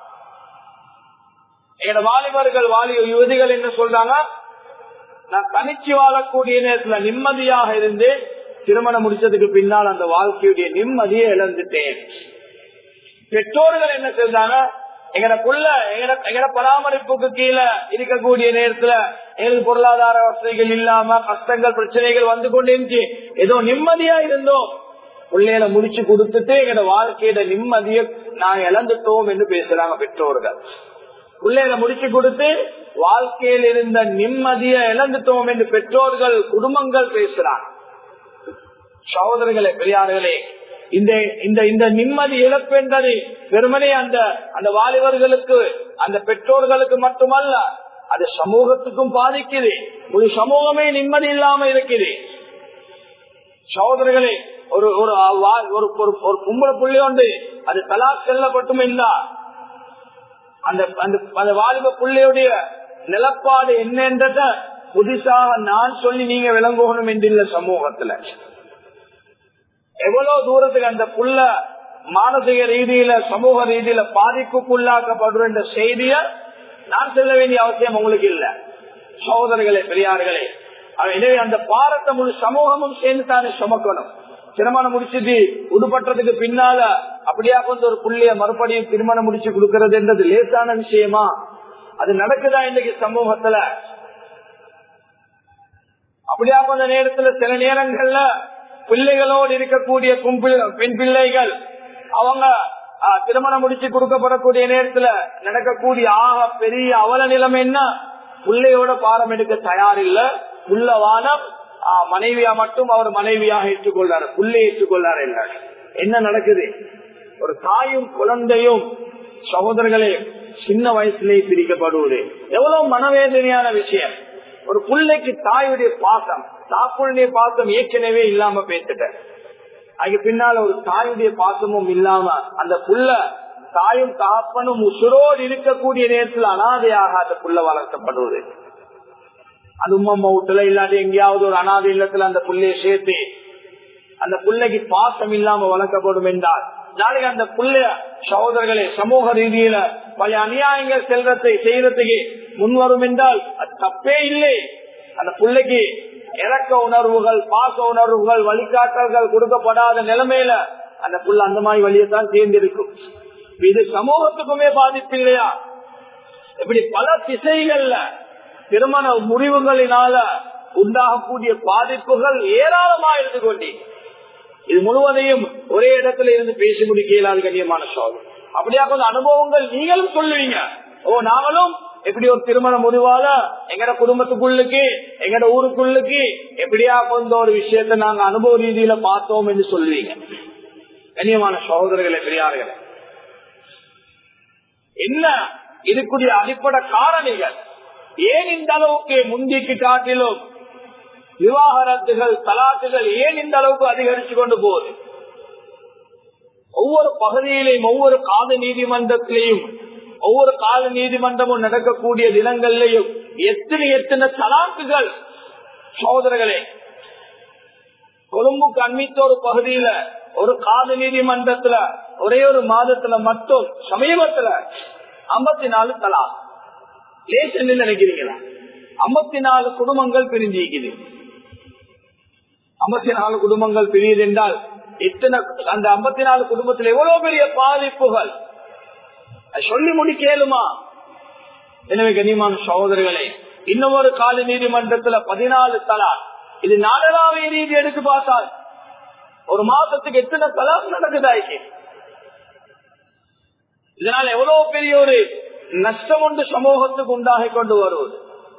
S1: எங்க வாலிபர்கள் வாலி யுவதிகள் என்ன சொல்றாங்க நான் தனிச்சு வாழக்கூடிய நேரத்துல நிம்மதியாக இருந்து திருமணம் முடிச்சதுக்கு பின்னால் அந்த வாழ்க்கையுடைய நிம்மதியை இழந்துட்டேன் பெற்றோர்கள் என்ன செஞ்சாங்க எங்கடக்குள்ள எங்கட பராமரிப்புக்கு கீழே இருக்கக்கூடிய நேரத்துல எங்களுக்கு பொருளாதார வசதிகள் இல்லாம கஷ்டங்கள் பிரச்சனைகள் வந்து கொண்டிருந்துச்சு ஏதோ நிம்மதியா இருந்தோம் பிள்ளைகளை முடிச்சு கொடுத்துட்டு எங்கட வாழ்க்கையில நிம்மதியை நாங்க இழந்துட்டோம் என்று பேசுறாங்க பெற்றோர்கள் பிள்ளைகளை முடிச்சு கொடுத்து வாழ்க்கையில் இருந்த நிம்மதியை இழந்துட்டோம் என்று பெற்றோர்கள் குடும்பங்கள் பேசுறாங்க சகோதரர்களே பெரியார்களே இந்த இந்த இந்த நிம்மதி இழப்பு என்பது வெறுமனே அந்த அந்த வாலிபர்களுக்கு அந்த பெற்றோர்களுக்கு மட்டுமல்ல அது சமூகத்துக்கும் பாதிக்குது ஒரு சமூகமே நிம்மதி இல்லாம இருக்குது சகோதரர்களே ஒரு ஒரு ஒரு ஒரு கும்பல புள்ளி உண்டு அது தலா செல்லப்பட்டும் இல்லா அந்த அந்த வாலிப புள்ளையுடைய நிலப்பாடு என்னன்றத புதுசாக நான் சொல்லி நீங்க விளங்கணும் என்றில்ல சமூகத்துல எவ்வளவு தூரத்துக்கு அந்த புள்ள மானசிக ரீதியில சமூக ரீதியில பாதிப்புக்குள்ளாக்கப்படுற இந்த செய்திய நான் சொல்ல வேண்டிய அவசியம் உங்களுக்கு இல்ல சகோதரர்களே பெரியார்களே எனவே அந்த பாரத்தை முழு சமூகமும் சேர்ந்து தானே சுமக்கணும் திருமணம் முடிச்சுட்டு உடுபட்டதுக்கு பின்னால அப்படியா கொஞ்சம் ஒரு புள்ளைய மறுபடியும் திருமணம் முடிச்சு கொடுக்கறதுன்றது லேசான விஷயமா அது நடக்குதா இன்னைக்கு சமூகத்துல அப்படியா கொஞ்ச நேரத்துல சில நேரங்கள்ல பிள்ளைகளோடு இருக்கக்கூடிய பெண் பிள்ளைகள் அவங்க திருமணம் முடிச்சு கொடுக்கப்படக்கூடிய நேரத்துல நடக்கக்கூடிய ஆக பெரிய அவல நிலைமை என்ன பிள்ளையோட பாரம் எடுக்க தயாரில்ல உள்ள வானம் மனைவியா மட்டும் அவர் மனைவியாக ஏற்றுக்கொள்ளாரு புள்ளை ஏற்றுக்கொள்ளாரு இல்ல என்ன நடக்குது ஒரு தாயும் குழந்தையும் சகோதரர்களே சின்ன வயசுலேயே பிரிக்கப்படுவது எவ்வளவு மனவேதனையான விஷயம் ஒரு பிள்ளைக்கு தாயுடைய பாசம் தாக்குடைய பாசம் ஏற்கனவே இல்லாம பேசிட்ட அதுக்கு பின்னால ஒரு தாயுடைய பாசமும் இல்லாம அந்த புள்ள தாயும் தாப்பனும் உசுரோடு இருக்கக்கூடிய நேரத்தில் அனாதையாக அந்த புள்ள வளர்க்கப்படுவது அது உம்மம்மா வீட்டுல இல்லாட்டி எங்கேயாவது ஒரு அனாதை இல்லத்துல அந்த புள்ளைய சேர்த்து அந்த பிள்ளைக்கு பாசம் இல்லாம வளர்க்கப்படும் என்றால் நாளைக்கு அந்த புள்ள சகோதரர்களே சமூக ரீதியில பல அநியாயங்கள் செல்றதை செய்யறதுக்கு முன்வரும் என்றால் அது தப்பே இல்லை அந்த பிள்ளைக்கு இறக்க உணர்வுகள் பாச உணர்வுகள் வழிகாட்டல்கள் கொடுக்கப்படாத நிலைமையில அந்த புள்ள அந்த மாதிரி வழியத்தான் தேர்ந்தெடுக்கும் இது சமூகத்துக்குமே பாதிப்பு இல்லையா இப்படி பல திசைகள்ல திருமண முடிவுகளினால உண்டாகக்கூடிய பாதிப்புகள் ஏராளமா இருந்து கொண்டே இது முழுவதையும் ஒரே இடத்துல இருந்து பேசி முடிக்க இயலாத கண்ணியமான சோதனை அப்படியா கொஞ்சம் அனுபவங்கள் நீங்களும் சொல்லுவீங்க ஓ நாங்களும் எப்படி ஒரு திருமண முடிவால எங்கட குடும்பத்துக்குள்ளுக்கு எங்கட ஊருக்குள்ளுக்கு எப்படியா கொஞ்சம் ஒரு விஷயத்த நாங்க அனுபவ ரீதியில பார்த்தோம் என்று சொல்லுவீங்க கண்ணியமான சகோதரர்களை பெரியார்களே என்ன இதுக்குரிய அடிப்படை காரணிகள் ஏன் இந்த அளவுக்கு முந்திக்கு காட்டிலும் விவாகரத்துகள் தலாக்குகள் ஏன் இந்த அளவுக்கு அதிகரித்து கொண்டு போகுது ஒவ்வொரு பகுதியிலையும் ஒவ்வொரு கால நீதிமன்றத்திலையும் ஒவ்வொரு கால நீதிமன்றமும் நடக்கக்கூடிய தினங்கள்லையும் எத்தனை எத்தனை தலாக்குகள் சகோதரர்களே கொழும்புக்கு அண்மித்த ஒரு பகுதியில ஒரு கால நீதிமன்றத்துல ஒரே ஒரு மாதத்துல மட்டும் சமீபத்துல ஐம்பத்தி நாலு தலா லேசன் நினைக்கிறீங்களா ஐம்பத்தி நாலு குடும்பங்கள் பிரிஞ்சிருக்குது ஐம்பத்தி நாலு குடும்பங்கள் பிரியுது என்றால் இத்தனை அந்த ஐம்பத்தி நாலு குடும்பத்தில் எவ்வளவு பெரிய பாதிப்புகள் சொல்லி முடிக்கலுமா எனவே கனிமான சகோதரர்களே இன்னும் ஒரு கால நீதிமன்றத்துல பதினாலு தலா இது நாடளாவிய ரீதி எடுத்து பார்த்தால் ஒரு மாசத்துக்கு எத்தனை தலா நடக்குதாய்க்கு இதனால் எவ்வளவு பெரிய ஒரு நஷ்டம் ஒன்று சமூகத்துக்கு உண்டாகி கொண்டு வருவது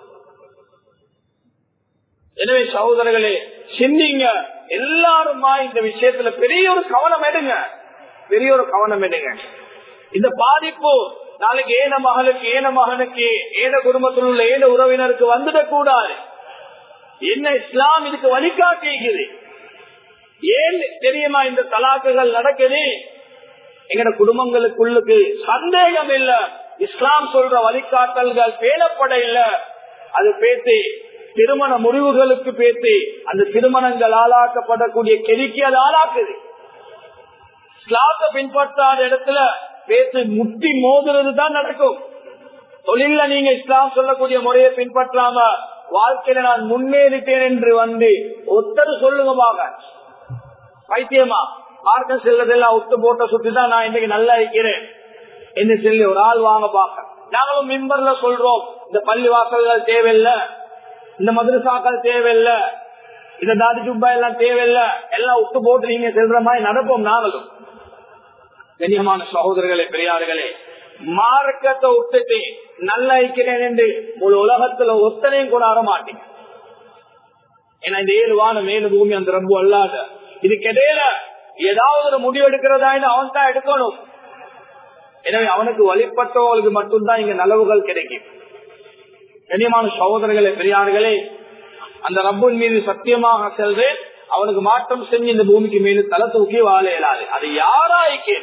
S1: எனவே சகோதரர்களே சிந்திங்க எல்லாருமா இந்த விஷயத்துல பெரிய ஒரு கவனம் எடுங்க பெரிய ஒரு கவனம் எடுங்க இந்த பாதிப்பு நாளைக்கு ஏன மகளுக்கு ஏன மகனுக்கு ஏன குடும்பத்தில் உள்ள ஏன உறவினருக்கு வந்துடக் கூடாது என்ன இஸ்லாம் இதுக்கு வழிகாட்டிக்குது ஏன் தெரியுமா இந்த தலாக்குகள் நடக்குது எங்கட குடும்பங்களுக்குள்ளுக்கு சந்தேகம் இல்ல இஸ்லாம் சொல்ற வழிகாட்டல்கள் பேணப்பட இல்ல அது பேசி திருமண முடிவுகளுக்கு பேசி அந்த திருமணங்கள் ஆளாக்கப்படக்கூடிய கெதிக்கு அது ஆளாக்குது இஸ்லாத்தை பின்பற்றாத இடத்துல பேசி முட்டி மோதுறது தான் நடக்கும் தொழில நீங்க இஸ்லாம் சொல்லக்கூடிய முறையை பின்பற்றாம வாழ்க்கையில நான் முன்னேறிட்டேன் என்று வந்து ஒத்தர் சொல்லுங்க பைத்தியமா மார்க்கம் செல்லதெல்லாம் ஒத்து போட்ட சுத்தி தான் நான் இன்னைக்கு நல்லா இருக்கிறேன் என்று சொல்லி ஒரு ஆள் வாங்க பாக்க நாங்களும் மிம்பர்ல சொல்றோம் இந்த பள்ளி வாசல்கள் தேவையில்லை இந்த மதுரசாக்கள் தேவையில்ல இந்த தாதி ஜுப்பா எல்லாம் தேவையில்ல எல்லாம் விட்டு போட்டு நீங்க செல்ற மாதிரி நடப்போம் நாங்களும் கண்ணியமான சகோதரர்களே பெரியார்களே மார்க்கத்தை விட்டுட்டு நல்ல ஐக்கிறேன் என்று முழு உலகத்துல ஒத்தனையும் கூட வரமாட்டேன் ஏன்னா இந்த ஏழு வானம் மேலு பூமி அந்த ரொம்ப அல்லாத இதுக்கு இடையில ஏதாவது ஒரு முடிவு எடுக்கிறதா அவன் தான் எடுக்கணும் எனவே அவனுக்கு வழிபட்டவர்களுக்கு மட்டும்தான் இங்க நலவுகள் கிடைக்கும் கண்ணியமான சகோதரர்களே பெரியார்களே அந்த ரப்பின் மீது சத்தியமாக செல்றேன் அவனுக்கு மாற்றம் செஞ்சு இந்த பூமிக்கு மீது தலை தூக்கி வாழ இயலாது அது யாராய்க்கு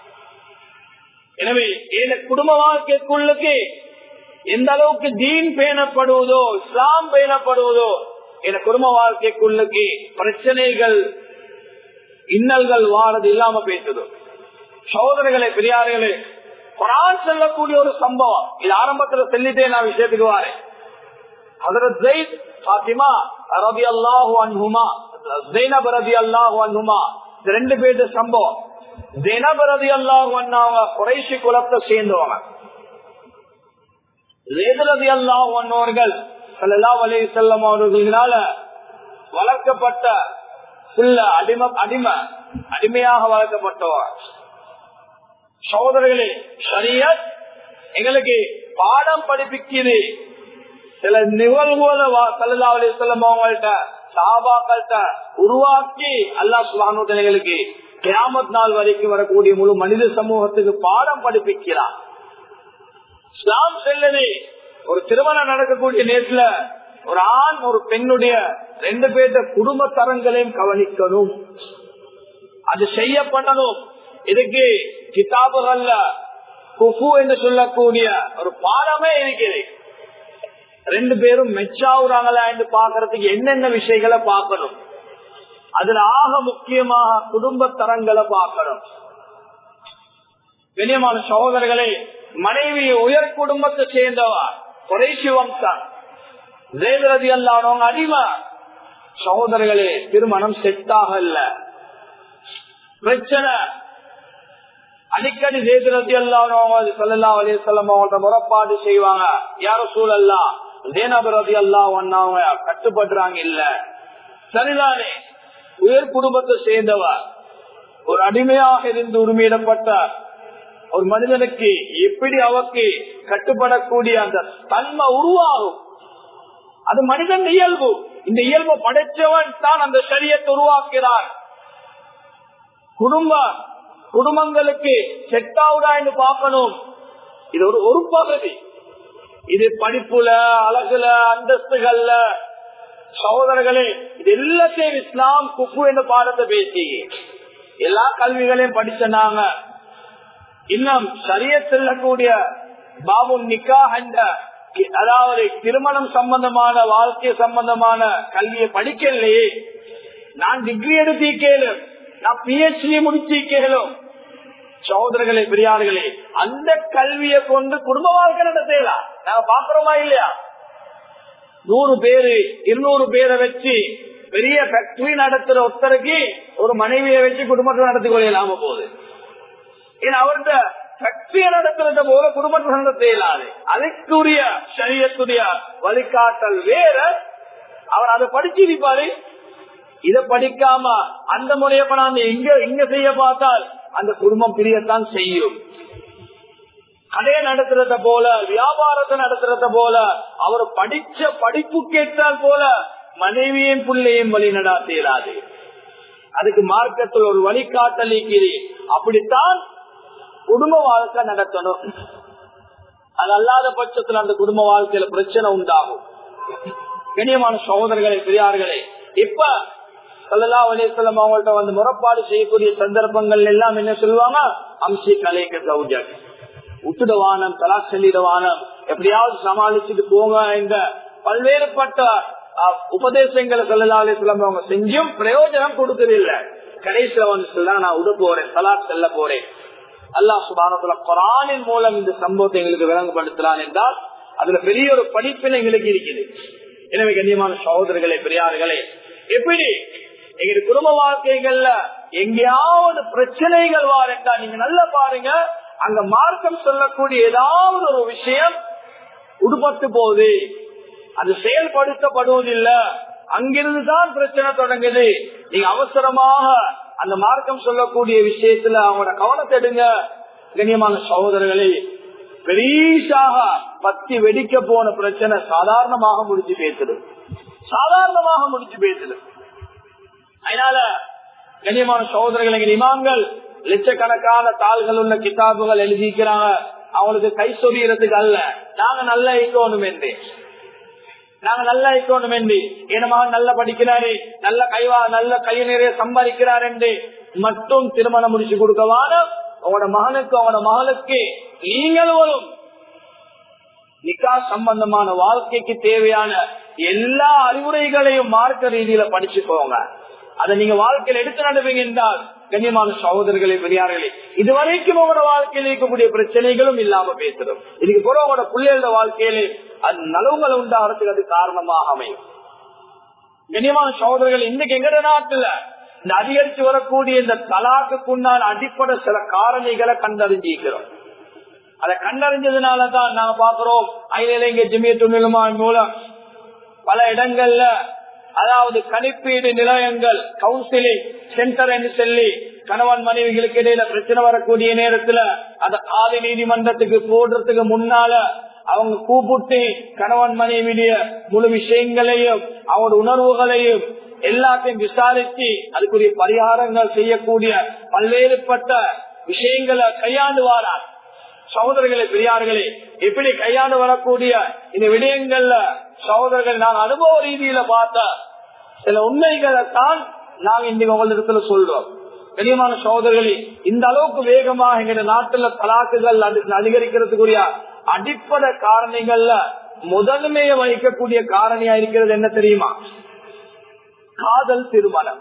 S1: எனவே என் குடும்ப வாழ்க்கைக்குள்ளுக்கு எந்த அளவுக்கு தீன் பேணப்படுவதோ இஸ்லாம் பேணப்படுவதோ என் குடும்ப வாழ்க்கைக்குள்ளுக்கு பிரச்சனைகள் இன்னல்கள் வாழது இல்லாம பேசுதோ சகோதரர்களே பெரியார்களே குரான் செல்லக்கூடிய ஒரு சம்பவம் இது ஆரம்பத்துல சொல்லிட்டே நான் விஷயத்துக்கு வாரேன் ஹதரத் ஜெயித் பாத்திமா ரபி அல்லாஹு அன்ஹுமா ஜெய்னப் ரபி அல்லாஹு அன்ஹுமா இந்த ரெண்டு பேரு சம்பவம் ஜெய்னப் ரபி அல்லாஹு அண்ணாவ குறைசி குலத்தை சேர்ந்தவங்க ரபி அல்லாஹு அன்னவர்கள் சல்லா அலி செல்லம் அவர்களால வளர்க்கப்பட்ட புள்ள அடிமை அடிமை அடிமையாக வளர்க்கப்பட்டவர் சகோதரர்களே சரியத் எங்களுக்கு பாடம் படிப்பிக்குது சில நிகழ்வுகளை சல்லல்லாஹு செல்லம் அவங்கள்ட்ட சாபாக்கள்கிட்ட உருவாக்கி அல்லாஹ் சுபானுகளுக்கு கிராமத் நாள் வரைக்கும் வரக்கூடிய முழு மனித சமூகத்துக்கு பாடம் படிப்பிக்கிறார் இஸ்லாம் செல்லது ஒரு திருமணம் நடக்கக்கூடிய நேரத்துல ஒரு ஆண் ஒரு பெண்ணுடைய ரெண்டு பேர்த்த குடும்ப தரங்களையும் கவனிக்கணும் அது செய்யப்படணும் இதுக்கு கிதாபுகள்ல குஃபு என்று சொல்லக்கூடிய ஒரு பாடமே இருக்கிறது ரெண்டு பேரும் மெச்சாவுறாங்களா என்று பாக்குறதுக்கு என்னென்ன விஷயங்களை பார்க்கணும் அதுல ஆக முக்கியமாக குடும்ப தரங்களை பார்க்கணும் கண்ணியமான சகோதரர்களே மனைவி உயர் குடும்பத்தை சேர்ந்தவா குறைசி வம்சம் ஜெயலரதி அல்லாதவங்க அடிமை சகோதரர்களே திருமணம் செட்டாக இல்ல பிரச்சனை அடிக்கடி ஜெயலரதி அல்லாதவங்க சொல்லலாம் அலி சொல்லம் அவங்கள்ட்ட முறப்பாடு செய்வாங்க யாரும் சூழல்லா தேனபரதி அல்லா ஒன்னவங்க கட்டுப்படுறாங்க இல்ல சரிதானே உயர் குடும்பத்தை சேர்ந்தவர் ஒரு அடிமையாக இருந்து உரிமையிடப்பட்ட ஒரு மனிதனுக்கு எப்படி அவருக்கு கட்டுப்படக்கூடிய அந்த தன்மை உருவாகும் அது மனிதன் இயல்பு இந்த இயல்பு படைச்சவன் தான் அந்த சரியத்தை உருவாக்கிறார் குடும்ப குடும்பங்களுக்கு செட்டாவுடா என்று பார்க்கணும் இது ஒரு ஒரு பகுதி இது படிப்புல அழகுல அந்தஸ்துகள்ல சகோதரர்களே இது எல்லாத்தையும் இஸ்லாம் குப்பு என்ற பாடத்தை பேசி எல்லா கல்விகளையும் படிச்ச நாங்க இன்னும் சரிய செல்லக்கூடிய பாபு நிக்கா என்ற அதாவது திருமணம் சம்பந்தமான வாழ்க்கை சம்பந்தமான கல்வியை படிக்கலையே நான் டிகிரி எடுத்திருக்கேனும் நான் பிஹெச்டி முடிச்சிருக்கேனும் சகோதரர்களே பெரியார்களே அந்த கல்வியை கொண்டு குடும்ப வாழ்க்கை நடத்தலாம் நாங்க பாக்குறோமா இல்லையா நூறு பேரு இருநூறு பேரை வச்சு பெரிய ஃபேக்டரி நடத்துற ஒருத்தருக்கு ஒரு மனைவியை வச்சு குடும்பத்தை நடத்தி கொள்ளலாம போகுது ஏன்னா அவர்கிட்ட ஃபேக்டரியை நடத்துறத போல குடும்பத்தை நடத்த இயலாது அதுக்குரிய சரியத்துடைய வழிகாட்டல் வேற அவர் அதை படிச்சிருப்பாரு இத படிக்காம அந்த முறையை பண்ணாந்து இங்க இங்க செய்ய பார்த்தால் அந்த குடும்பம் பிரியத்தான் செய்யும் கடையை நடத்துறத போல வியாபாரத்தை நடத்துறத போல அவர் படிச்ச படிப்பு கேட்டால் போல மனைவியும் பிள்ளையும் வழி நடாத்திடாது அதுக்கு மார்க்கத்தில் ஒரு வழிகாட்டல் இருக்கிறேன் அப்படித்தான் குடும்ப வாழ்க்கை நடத்தணும் அது அல்லாத பட்சத்தில் அந்த குடும்ப வாழ்க்கையில பிரச்சனை உண்டாகும் கண்ணியமான சகோதரர்களே பெரியார்களே இப்ப சல்லா அலிசல்லம் அவங்கள்ட்ட வந்து முறப்பாடு செய்யக்கூடிய சந்தர்ப்பங்கள் எல்லாம் என்ன சொல்லுவாங்க அம்சி கலைக்கு சௌஜக் விட்டுடுவானம் தலா செல்லிடுவானம் எப்படியாவது சமாளிச்சுட்டு போங்க என்ற பல்வேறுபட்ட உபதேசங்களை சல்லா அலிஸ்லாம் அவங்க செஞ்சும் பிரயோஜனம் கொடுக்கறதில்லை கடைசியில வந்து சொல்ல நான் உட போறேன் தலா செல்ல போறேன் அல்லா சுபானத்துல குரானின் மூலம் இந்த சம்பவத்தை எங்களுக்கு விளங்கப்படுத்தலாம் என்றால் அதுல பெரிய ஒரு படிப்பினை எங்களுக்கு இருக்குது எனவே கண்ணியமான சகோதரர்களே பெரியார்களே எப்படி எங்க குடும்ப வாழ்க்கைகள்ல எங்கேயாவது பிரச்சனைகள் வாரண்டா நீங்க நல்லா பாருங்க அங்க மார்க்கம் சொல்லக்கூடிய ஏதாவது ஒரு விஷயம் உடுபட்டு போகுது அது செயல்படுத்தப்படுவதில்லை அங்கிருந்து தான் பிரச்சனை தொடங்குது நீங்க அவசரமாக அந்த மார்க்கம் சொல்லக்கூடிய விஷயத்துல அவங்களோட கவனத்தை எடுங்க கண்ணியமான சகோதரர்களே பெரியசாக பத்தி வெடிக்க போன பிரச்சனை சாதாரணமாக முடிச்சு பேசுது சாதாரணமாக முடிச்சு பேசுது அதனால கண்ணியமான சகோதரர்கள் எங்க இமாம்கள் லட்சக்கணக்கான தாள்கள் உள்ள கிதாபுகள் எழுதிக்கிறாங்க அவங்களுக்கு கை சொல்லிறதுக்கு அல்ல நாங்க நல்லா இருக்கணும் என்று நாங்க நல்லா இருக்கணும் என்று என் மகன் நல்லா படிக்கிறாரு நல்ல கைவா நல்ல கை நிறைய சம்பாதிக்கிறார் என்று மட்டும் திருமணம் முடிச்சு கொடுக்கவான உங்களோட மகனுக்கு அவனோட மகளுக்கு நீங்கள் வரும் நிக்கா சம்பந்தமான வாழ்க்கைக்கு தேவையான எல்லா அறிவுரைகளையும் மார்க்க ரீதியில படிச்சுக்கோங்க அதை நீங்க வாழ்க்கையில் எடுத்து நடவீங்க என்றால் கண்ணியமான சகோதரர்களே பெரியார்களே இதுவரைக்கும் உங்களோட வாழ்க்கையில் இருக்கக்கூடிய பிரச்சனைகளும் இல்லாம பேசுறோம் இதுக்கு பிறகு உங்களோட பிள்ளைகளோட வாழ்க்கையிலே அது நலவுகள் உண்டாகிறதுக்கு அது காரணமாக அமையும் கண்ணியமான சகோதரர்கள் இன்னைக்கு எங்கட நாட்டுல இந்த அதிகரித்து வரக்கூடிய இந்த தலாக்குக்குண்டான அடிப்படை சில காரணிகளை கண்டறிஞ்சிருக்கிறோம் அதை கண்டறிஞ்சதுனாலதான் நாங்க பாக்குறோம் அயலில இங்க ஜிமிய துணிலுமா மூலம் பல இடங்கள்ல அதாவது கணிப்பீடு நிலையங்கள் கவுன்சிலிங் சென்டர் என்று சொல்லி கணவன் மனைவிகளுக்கு இடையில பிரச்சனை வரக்கூடிய நேரத்துல அந்த ஆதி நீதிமன்றத்துக்கு போடுறதுக்கு முன்னால அவங்க கூப்பிட்டு கணவன் மனைவியுடைய முழு விஷயங்களையும் அவங்களோட உணர்வுகளையும் எல்லாத்தையும் விசாரித்து அதுக்குரிய பரிகாரங்கள் செய்யக்கூடிய பல்வேறுபட்ட விஷயங்களை கையாண்டு வாரார் சகோதரர்களே பெரியார்களே எப்படி கையாண்டு வரக்கூடிய இந்த விடயங்கள்ல சகோதரர்கள் நாங்கள் அனுபவ ரீதியில பார்த்த சில உண்மைகளை தான் நாங்க இன்னைக்கு உங்களிடத்துல சொல்றோம் கனியமான சகோதரர்களே இந்த அளவுக்கு வேகமாக எங்க நாட்டுல தலாக்குகள் அதிகரிக்கிறதுக்குரிய அடிப்படை காரணிகள்ல முதன்மையை வகிக்கக்கூடிய காரணியா இருக்கிறது என்ன தெரியுமா காதல் திருமணம்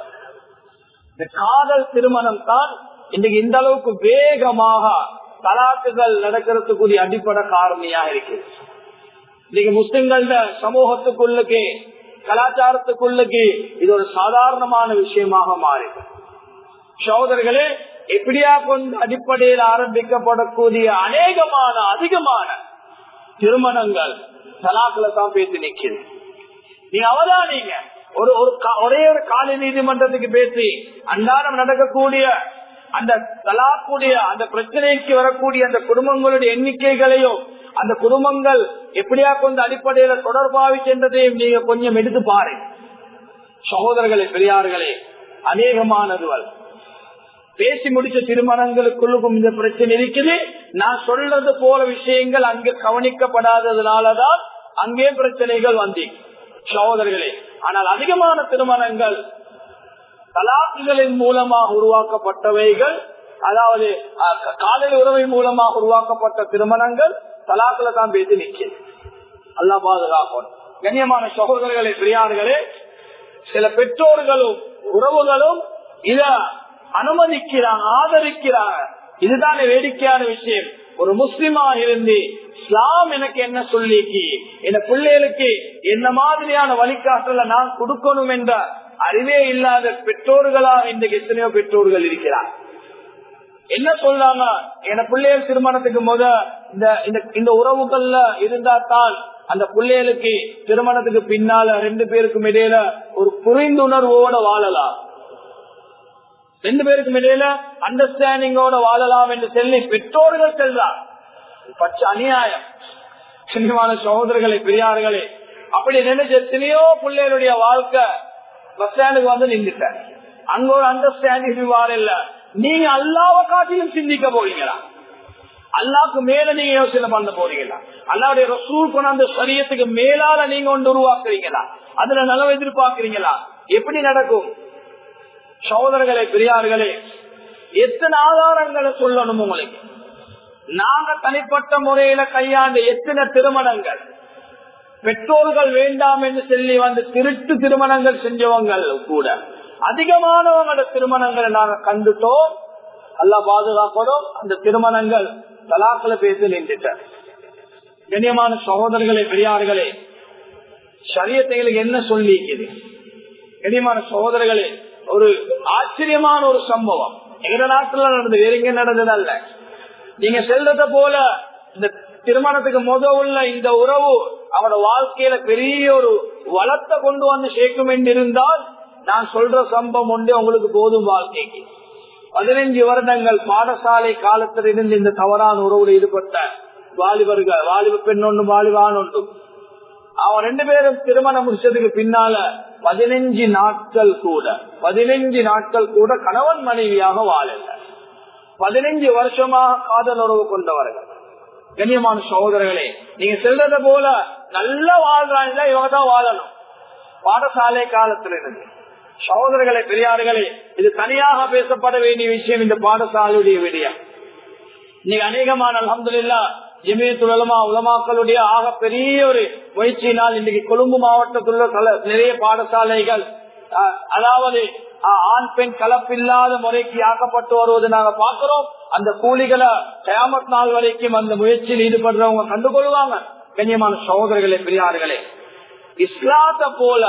S1: இந்த காதல் திருமணம் தான் இன்னைக்கு இந்த அளவுக்கு வேகமாக தலாக்குகள் நடக்கிறதுக்குரிய அடிப்படை காரணியாக இருக்கு இன்னைக்கு முஸ்லிம்கள சமூகத்துக்குள்ளுக்கு கலாச்சாரத்துக்குள்ளுக்கு இது ஒரு சாதாரணமான விஷயமாக மாறி சகோதரர்களே எப்படியா கொண்டு அடிப்படையில் ஆரம்பிக்கப்படக்கூடிய அநேகமான அதிகமான திருமணங்கள் தலாக்குல தான் பேசி நிற்கிறது நீங்க அவதானீங்க ஒரு ஒரு ஒரே ஒரு காலை நீதிமன்றத்துக்கு பேசி அன்றாடம் நடக்கக்கூடிய அந்த தலாக்குடைய அந்த பிரச்சனைக்கு வரக்கூடிய அந்த குடும்பங்களுடைய எண்ணிக்கைகளையும் அந்த குடும்பங்கள் எப்படியா கொண்டு அடிப்படையில தொடர்பாவி சென்றதையும் நீங்க கொஞ்சம் எடுத்து பாரு சகோதரர்களே பெரியார்களே அநேகமானதுவல் பேசி முடிச்ச திருமணங்களுக்குள்ளுக்கும் இந்த பிரச்சனை இருக்குது நான் சொல்றது போல விஷயங்கள் அங்கு கவனிக்கப்படாததுனாலதான் அங்கே பிரச்சனைகள் வந்தி சகோதரர்களே ஆனால் அதிகமான திருமணங்கள் தலாக்குகளின் மூலமாக உருவாக்கப்பட்டவைகள் அதாவது காதல் உறவை மூலமாக உருவாக்கப்பட்ட திருமணங்கள் தலாக்குல தான் பேசி நிற்கிறது அல்லா பாதுகாக்கணும் கண்ணியமான சகோதரர்களே பிரியார்களே சில பெற்றோர்களும் உறவுகளும் இத அனுமதிக்கிறாங்க ஆதரிக்கிறாங்க இதுதான் வேடிக்கையான விஷயம் ஒரு முஸ்லிமா இருந்து இஸ்லாம் எனக்கு என்ன சொல்லிக்கு என் பிள்ளைகளுக்கு என்ன மாதிரியான வழிகாட்டல நான் கொடுக்கணும் என்ற அறிவே இல்லாத பெற்றோர்களா இன்றைக்கு எத்தனையோ பெற்றோர்கள் இருக்கிறார் என்ன சொல்றாங்க என் பிள்ளைகள் திருமணத்துக்கு முத இந்த இந்த உறவுகள்ல இருந்தா தான் அந்த பிள்ளைகளுக்கு திருமணத்துக்கு பின்னால ரெண்டு பேருக்கும் இடையில ஒரு புரிந்துணர்வோட வாழலாம் ரெண்டு பேருக்கும் இடையில அண்டர்ஸ்டாண்டிங்கோட வாழலாம் என்று சொல்லி பெற்றோர்கள் செல்றார் பச்சை அநியாயம் சின்னமான சகோதரர்களே பெரியார்களே அப்படி நினைச்ச எத்தனையோ பிள்ளைகளுடைய வாழ்க்கை பஸ் ஸ்டாண்டுக்கு வந்து நின்றுட்டார் அங்க ஒரு அண்டர்ஸ்டாண்டிங் வாழ இல்ல நீங்க அல்லாவ காட்டிலும் சிந்திக்க போறீங்களா அல்லாவுக்கு மேல நீங்க யோசனை பண்ண போறீங்களா அல்லாவுடைய ரசூல் கொண்டாந்த சரியத்துக்கு மேலால நீங்க ஒன்று உருவாக்குறீங்களா அதுல நலவு எதிர்பார்க்கிறீங்களா எப்படி நடக்கும் சகோதரர்களே பெரியார்களே எத்தனை ஆதாரங்களை சொல்லணும் உங்களுக்கு நாங்க தனிப்பட்ட முறையில கையாண்டு எத்தனை திருமணங்கள் பெற்றோர்கள் வேண்டாம் என்று சொல்லி வந்து திருட்டு திருமணங்கள் செஞ்சவங்க கூட அதிகமானவங்களோட திருமணங்களை நாங்க கண்டுட்டோம் அல்ல பாதுகாக்கணும் அந்த திருமணங்கள் தலாக்களை பேசி நின்றுட்ட கண்ணியமான சகோதரர்களே பெரியார்களே சரியத்தைகளுக்கு என்ன சொல்லிக்குது கண்ணியமான சகோதரர்களே ஒரு ஆச்சரியமான ஒரு சம்பவம் எங்க நாட்டுல நடந்தது வேற எங்க நடந்தது அல்ல நீங்க செல்றத போல இந்த திருமணத்துக்கு முத உள்ள இந்த உறவு அவனோட வாழ்க்கையில பெரிய ஒரு வளத்தை கொண்டு வந்து சேர்க்கும் என்றிருந்தால் நான் சொல்ற சம்பவம் ஒன்றே உங்களுக்கு போதும் வாழ்க்கைக்கு பதினைஞ்சு வருடங்கள் பாடசாலை காலத்தில் இருந்து இந்த தவறான உறவுல ஈடுபட்ட வாலிபர்கள் வாலிப பெண் ஒன்று வாலிபான் ஒன்று அவன் ரெண்டு பேரும் திருமணம் முடிச்சதுக்கு பின்னால பதினஞ்சு நாட்கள் கூட பதினஞ்சு நாட்கள் கூட கணவன் மனைவியாக வாழல பதினஞ்சு வருஷமாக காதல் உறவு கொண்டவர்கள் கண்ணியமான சகோதரர்களே நீங்க செல்றத போல நல்ல வாழ்றாங்க இவங்க தான் வாழணும் பாடசாலை காலத்துல இருந்து சகோதரர்களே பெரியார்களே இது தனியாக பேசப்பட வேண்டிய விஷயம் இந்த பாடசாலையுடைய விடயம் இன்னைக்கு அநேகமான அலமதுல்லா ஜெமியத்துல் உலமா உலமாக்களுடைய ஆக பெரிய ஒரு முயற்சியினால் இன்னைக்கு கொழும்பு மாவட்டத்தில் நிறைய பாடசாலைகள் அதாவது ஆண் பெண் கலப்பில்லாத முறைக்கு ஆக்கப்பட்டு வருவது நாங்க பாக்குறோம் அந்த கூலிகளை கயாமத் நாள் வரைக்கும் அந்த முயற்சியில் ஈடுபடுறவங்க கண்டுகொள்வாங்க கண்ணியமான சகோதரர்களே பெரியார்களே இஸ்லாத்த போல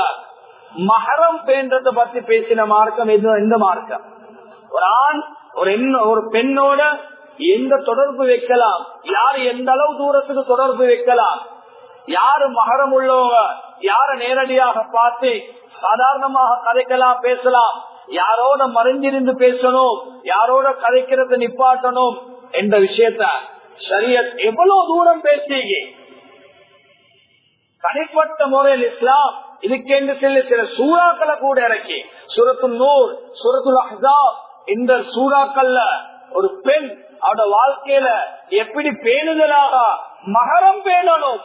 S1: மகரம் பேன்றத பத்தி பேசின மார்க்கம் எது எந்த மார்க்கம் ஒரு ஆண் ஒரு ஒரு பெண்ணோட எந்த தொடர்பு வைக்கலாம் யார் எந்த அளவு தூரத்துக்கு தொடர்பு வைக்கலாம் யாரு மகரம் உள்ளவங்க
S2: யார நேரடியாக பார்த்து சாதாரணமாக கதைக்கலாம் பேசலாம் யாரோட மறைஞ்சிருந்து பேசணும் யாரோட கதைக்கிறத நிப்பாட்டணும் என்ற விஷயத்த சரியத் எவ்வளவு தூரம் பேசிங்க தனிப்பட்ட முறையில் இஸ்லாம் இதுக்கென்று செல்ல சில சூறாக்களை கூட இறக்கி சுரத்து நூர் சுரத்துல் அஹாப் இந்த சூறாக்கள்ல ஒரு பெண் அவட வாழ்க்கையில எப்படி பேணுதலாக மகரம் பேணணும்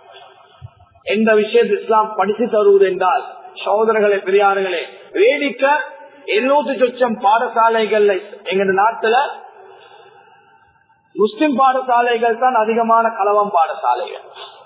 S2: எந்த விஷயத்தை இஸ்லாம் படித்து தருவது என்றால் சகோதரர்களே பெரியார்களே வேடிக்க எண்ணூத்தி சொச்சம் பாடசாலைகள்ல எங்க நாட்டுல முஸ்லிம் பாடசாலைகள் தான் அதிகமான கலவம் பாடசாலைகள்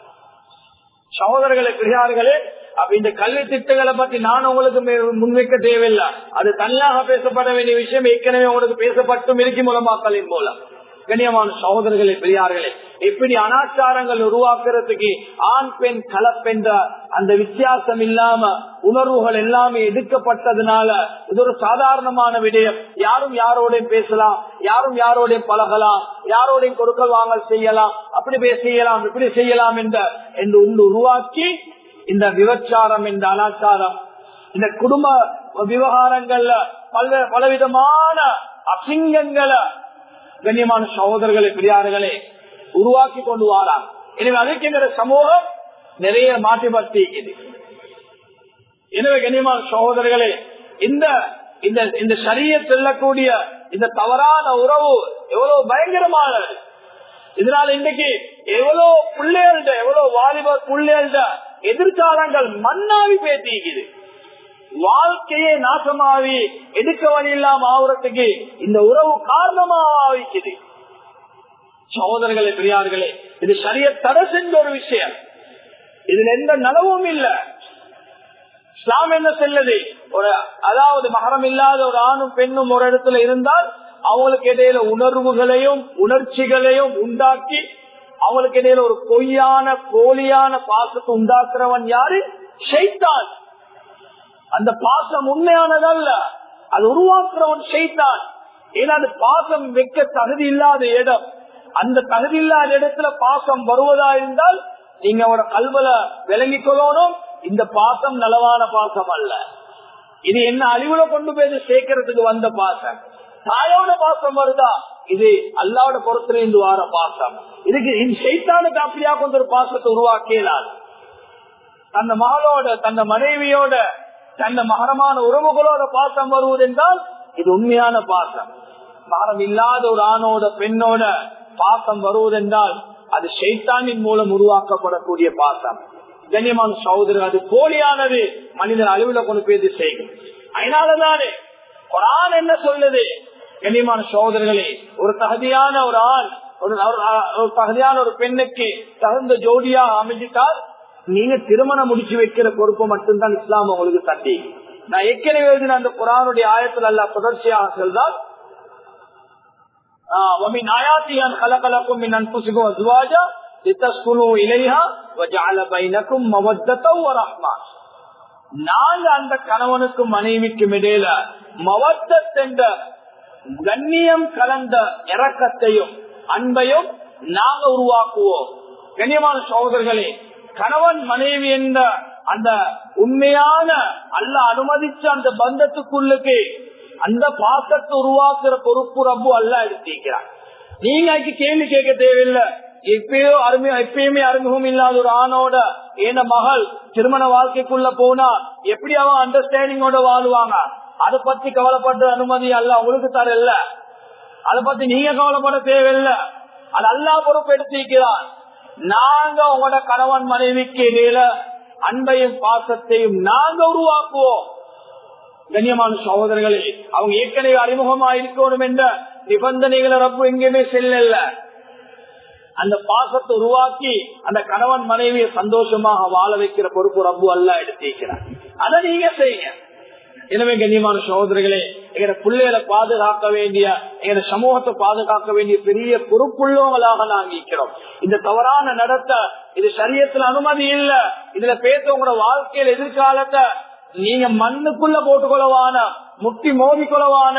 S2: சகோதரர்களே பெரியார்களே அப்ப இந்த கல்வி திட்டங்களை பத்தி நான் உங்களுக்கு முன்வைக்க தேவையில்லை அது தனியாக பேசப்பட வேண்டிய விஷயம் ஏற்கனவே உங்களுக்கு பேசப்பட்டும் இருக்கு மூலமாக்கலின் மூலம் கண்ணியமான சகோதரர்களே பெரியார்களே எப்படி அனாச்சாரங்கள் உருவாக்குறதுக்கு ஆண் பெண் கலப்பென்ற அந்த வித்தியாசம் இல்லாம உணர்வுகள் எல்லாமே எடுக்கப்பட்டதுனால இது ஒரு சாதாரணமான விடயம் யாரும் யாரோடையும் பேசலாம் யாரும் யாரோடையும் பழகலாம் யாரோடையும் கொடுக்கல் வாங்கல் செய்யலாம் அப்படி போய் செய்யலாம் இப்படி செய்யலாம் என்ற என்று உண்டு உருவாக்கி இந்த விபச்சாரம் இந்த அனாச்சாரம் இந்த குடும்ப விவகாரங்கள்ல பல பலவிதமான அசிங்கங்களை கண்ணியமான சகோதரர்களே பெரியார்களே உருவாக்கி கொண்டு வாராங்க எனவே அதுக்கு எங்கிற சமூகம் நிறைய மாற்றி இது எனவே கண்ணியமான சகோதரர்களே இந்த இந்த இந்த சரிய செல்லக்கூடிய இந்த தவறான உறவு எவ்வளவு பயங்கரமானது இதனால இன்னைக்கு எவ்வளவு பிள்ளைகள்ட எவ்வளவு வாலிப பிள்ளைகள்ட எதிர்காலங்கள் மண்ணாவி பேத்திக்குது வாழ்க்கையே நாசமாவி எடுக்க வழி இல்லாம ஆகுறதுக்கு இந்த உறவு காரணமாவிக்குது சகோதரர்களே பெரியார்களே இது சரிய தடை செஞ்ச ஒரு விஷயம் இதுல எந்த நலவும் இல்ல இஸ்லாம் என்ன செல்லுது ஒரு அதாவது மகரம் இல்லாத ஒரு ஆணும் பெண்ணும் ஒரு இடத்துல இருந்தால் அவங்களுக்கு இடையில உணர்வுகளையும் உணர்ச்சிகளையும் உண்டாக்கி அவங்களுக்கு இடையில ஒரு பொய்யான போலியான பாசத்தை உண்டாக்குறவன் யாரு ஷைத்தான் அந்த பாசம் உண்மையானதல்ல அது உருவாக்குறவன் ஷைத்தான் ஏன்னா அது பாசம் வைக்க தகுதி இல்லாத இடம் அந்த தகுதி இல்லாத இடத்துல பாசம் வருவதா இருந்தால் நீங்க அவட கல்வல விளங்கிக் கொள்ளணும் இந்த பாசம் நலவான பாசம் அல்ல இது என்ன அழிவுல கொண்டு போய் சேர்க்கறதுக்கு வந்த பாசம் தாயோட பாசம் வருதா இது அல்லாவோட பொறுத்திலிருந்து வார பாசம் இதுக்கு செய்தானுக்கு அப்படியா கொண்டு ஒரு பாசத்தை உருவாக்கியலால் தந்த மகளோட தந்த மனைவியோட தந்த மகரமான உறவுகளோட பாசம் வருவது என்றால் இது உண்மையான பாசம் மகரம் இல்லாத ஒரு ஆணோட பெண்ணோட பாசம் வருவதென்றால் அது ஷைத்தானின் மூலம் உருவாக்கப்படக்கூடிய பாசம் கண்ணியமான சகோதரர் அது போலியானது மனிதன் அழிவுல கொண்டு போய் செய்யும் அதனாலதானே குரான் என்ன சொல்லுது கண்ணியமான சகோதரர்களே ஒரு தகுதியான ஒரு ஆண் ஒரு ஒரு தகுதியான ஒரு பெண்ணுக்கு தகுந்த ஜோடியா அமைஞ்சிட்டால் நீங்க திருமணம் முடிச்சு வைக்கிற பொறுப்பு மட்டும்தான் இஸ்லாம் உங்களுக்கு தட்டி நான் ஏற்கனவே எழுதின அந்த குரானுடைய ஆயத்தில் அல்ல தொடர்ச்சியாக செல்தால் ومن آياته أن خلق لكم من أنفسكم أزواجا لتسكنوا إليها وجعل بينكم مودة ورحمة நாங்க அந்த கணவனுக்கும் மனைவிக்கும் இடையில மவத்தத் என்ற கண்ணியம் கலந்த இறக்கத்தையும் அன்பையும் நாங்க உருவாக்குவோம் கண்ணியமான சகோதரர்களே கணவன் மனைவி என்ற அந்த உண்மையான அல்ல அனுமதிச்ச அந்த பந்தத்துக்குள்ளுக்கு அந்த பாசத்தை உருவாக்குற பொறுப்பு ரப்பு அல்ல எடுத்திருக்கிறார் நீங்க அதுக்கு கேள்வி கேட்க தேவையில்லை எப்பயோ அருமை எப்பயுமே அறிமுகம் இல்லாத ஒரு ஆணோட ஏன மகள் திருமண வாழ்க்கைக்குள்ள போனா எப்படி அவன் அண்டர்ஸ்டாண்டிங்கோட வாழ்வாங்க அதை பத்தி கவலைப்படுற அனுமதி அல்ல உங்களுக்கு தரல அதை பத்தி நீங்க கவலைப்பட தேவையில்லை அது அல்லா பொறுப்பு எடுத்திருக்கிறார் நாங்க உங்களோட கணவன் மனைவிக்கு இடையில அன்பையும் பாசத்தையும் நாங்க உருவாக்குவோம் கண்ணியமான சகோதரர்களே அவங்க ஏற்கனவே அறிமுகமா இருக்கணும் என்ற நிபந்தனைகளை ரப்பு எங்கேயுமே செல்லல அந்த பாசத்தை உருவாக்கி அந்த கணவன் மனைவியை சந்தோஷமாக வாழ வைக்கிற பொறுப்பு ரப்பு அல்ல எடுத்திருக்கிறார் அதை நீங்க செய்யுங்க எனவே கண்ணியமான சகோதரர்களே எங்க பிள்ளைகளை பாதுகாக்க வேண்டிய எங்க சமூகத்தை பாதுகாக்க வேண்டிய பெரிய பொறுப்புள்ளவங்களாக நாங்க இருக்கிறோம் இந்த தவறான நடத்த இது சரியத்துல அனுமதி இல்ல இதுல பேசவங்களோட வாழ்க்கையில எதிர்காலத்தை நீங்க மண்ணுக்குள்ள போட்டுக்கொள்ளவான முட்டி மோதி கொள்ளவான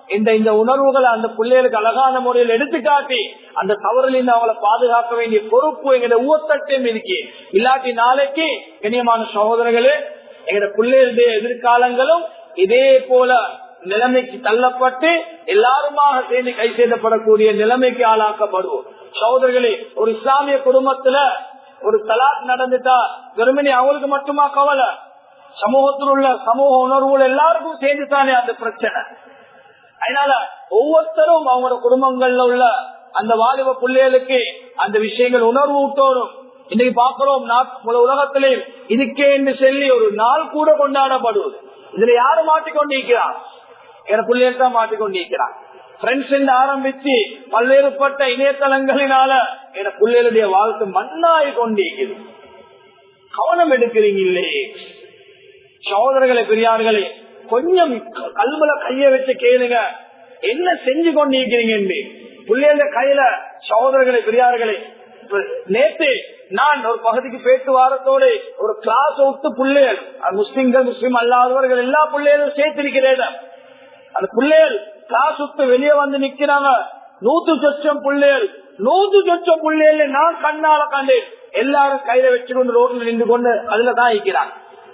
S2: இந்த இந்த உணர்வுகளை அந்த பிள்ளைகளுக்கு அழகான முறையில் எடுத்துக்காட்டி அந்த தவறிலிருந்து அவங்களை பாதுகாக்க வேண்டிய பொறுப்பு எங்க ஊத்தட்டும் இருக்கு இல்லாட்டி நாளைக்கு கண்ணியமான சகோதரர்களே எங்கட பிள்ளைகளுடைய எதிர்காலங்களும் இதே போல நிலைமைக்கு தள்ளப்பட்டு எல்லாருமாக சேர்ந்து கை செய்தப்படக்கூடிய நிலைமைக்கு ஆளாக்கப்படுவோம் சகோதரர்களே ஒரு இஸ்லாமிய குடும்பத்துல ஒரு தலாக் நடந்துட்டா வெறுமனே அவங்களுக்கு மட்டுமா கவலை சமூகத்தில் உள்ள சமூக உணர்வுகள் எல்லாருக்கும் சேர்ந்துதானே அந்த பிரச்சனை அதனால ஒவ்வொருத்தரும் அவங்களோட குடும்பங்கள்ல உள்ள அந்த வாலிப பிள்ளைகளுக்கு அந்த விஷயங்கள் உணர்வு ஊட்டோரும் இன்னைக்கு பாக்குறோம் உலகத்திலே இதுக்கே என்று சொல்லி ஒரு நாள் கூட கொண்டாடப்படுவது இதுல யாரு மாட்டிக்கொண்டிருக்கிறார் என் பிள்ளைகள் தான் மாட்டிக்கொண்டிருக்கிறார் பிரெண்ட்ஸ் என்று ஆரம்பித்து பல்வேறுபட்ட இணையதளங்களினால என பிள்ளைகளுடைய வாழ்க்கை மண்ணாய் கொண்டிருக்கிறது கவனம் எடுக்கிறீங்க இல்லையே சகோதரர்களை பெரியார்களே கொஞ்சம் கல்வில கைய வச்சு கேளுங்க என்ன செஞ்சு கொண்டிருக்கிறீங்க பிள்ளைகள கையில சகோதரர்களை பெரியார்களே நேத்து நான் ஒரு பகுதிக்கு பேட்டு வாரத்தோடு ஒரு கிளாஸ் விட்டு பிள்ளைகள் முஸ்லிம்கள் முஸ்லிம் அல்லாதவர்கள் எல்லா பிள்ளைகளும் சேர்த்திருக்கிறேன் அந்த பிள்ளைகள் கிளாஸ் விட்டு வெளியே வந்து நிக்கிறாங்க நூத்து சொச்சம் பிள்ளைகள் நூத்து சொச்சம் பிள்ளைகள் நான் கண்ணால கண்டேன் எல்லாரும் கையில வச்சுக்கொண்டு ரோட்ல நின்று கொண்டு அதுல தான் இருக்கிறாங்க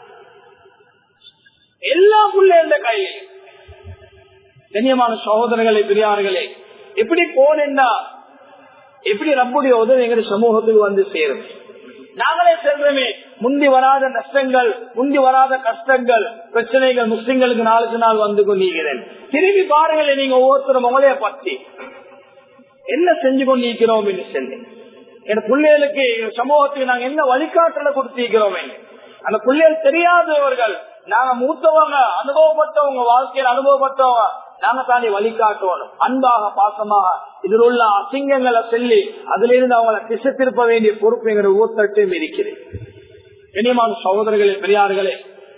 S2: எல்லா பிள்ளைகள கையில் கண்ணியமான சகோதரர்களே பெரியார்களே எப்படி போனேன்னா எப்படி ரப்புடைய உதவி எங்க சமூகத்துக்கு வந்து சேரும் நாங்களே செல்றமே முந்தி வராத நஷ்டங்கள் முந்தி வராத கஷ்டங்கள் பிரச்சனைகள் முஸ்லிம்களுக்கு நாளுக்கு நாள் வந்து கொண்டிருக்கிறேன் திரும்பி பாருங்களேன் நீங்க ஒவ்வொருத்தரும் உங்களைய பத்தி என்ன செஞ்சு கொண்டிருக்கிறோம் என்று சொல்லி என் பிள்ளைகளுக்கு சமூகத்துக்கு நாங்க என்ன வழிகாட்டலை கொடுத்திருக்கிறோம் அந்த பிள்ளைகள் தெரியாதவர்கள் நாங்க மூத்தவங்க அனுபவப்பட்டவங்க வாழ்க்கையில் அனுபவப்பட்டவங்க நாங்க தாண்டி வழிகாட்டுவோம் அன்பாக பாசமாக இதில் உள்ள அசிங்கங்களை சொல்லி அதுல இருந்து அவங்களை திசை திருப்ப வேண்டிய பொறுப்பு எங்களுடைய ஊத்தட்டும் இருக்கிறது கண்ணியமான சகோதரர்களே பெரியார்களே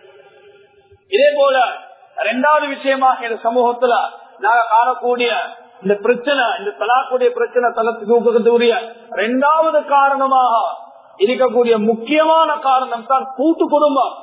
S2: இதே போல இரண்டாவது விஷயமாக இந்த சமூகத்துல நாங்க காணக்கூடிய இந்த பிரச்சனை இந்த தலாக்கூடிய பிரச்சனை தளத்துக்கு இரண்டாவது காரணமாக இருக்கக்கூடிய முக்கியமான காரணம் தான் கூட்டு குடும்பம்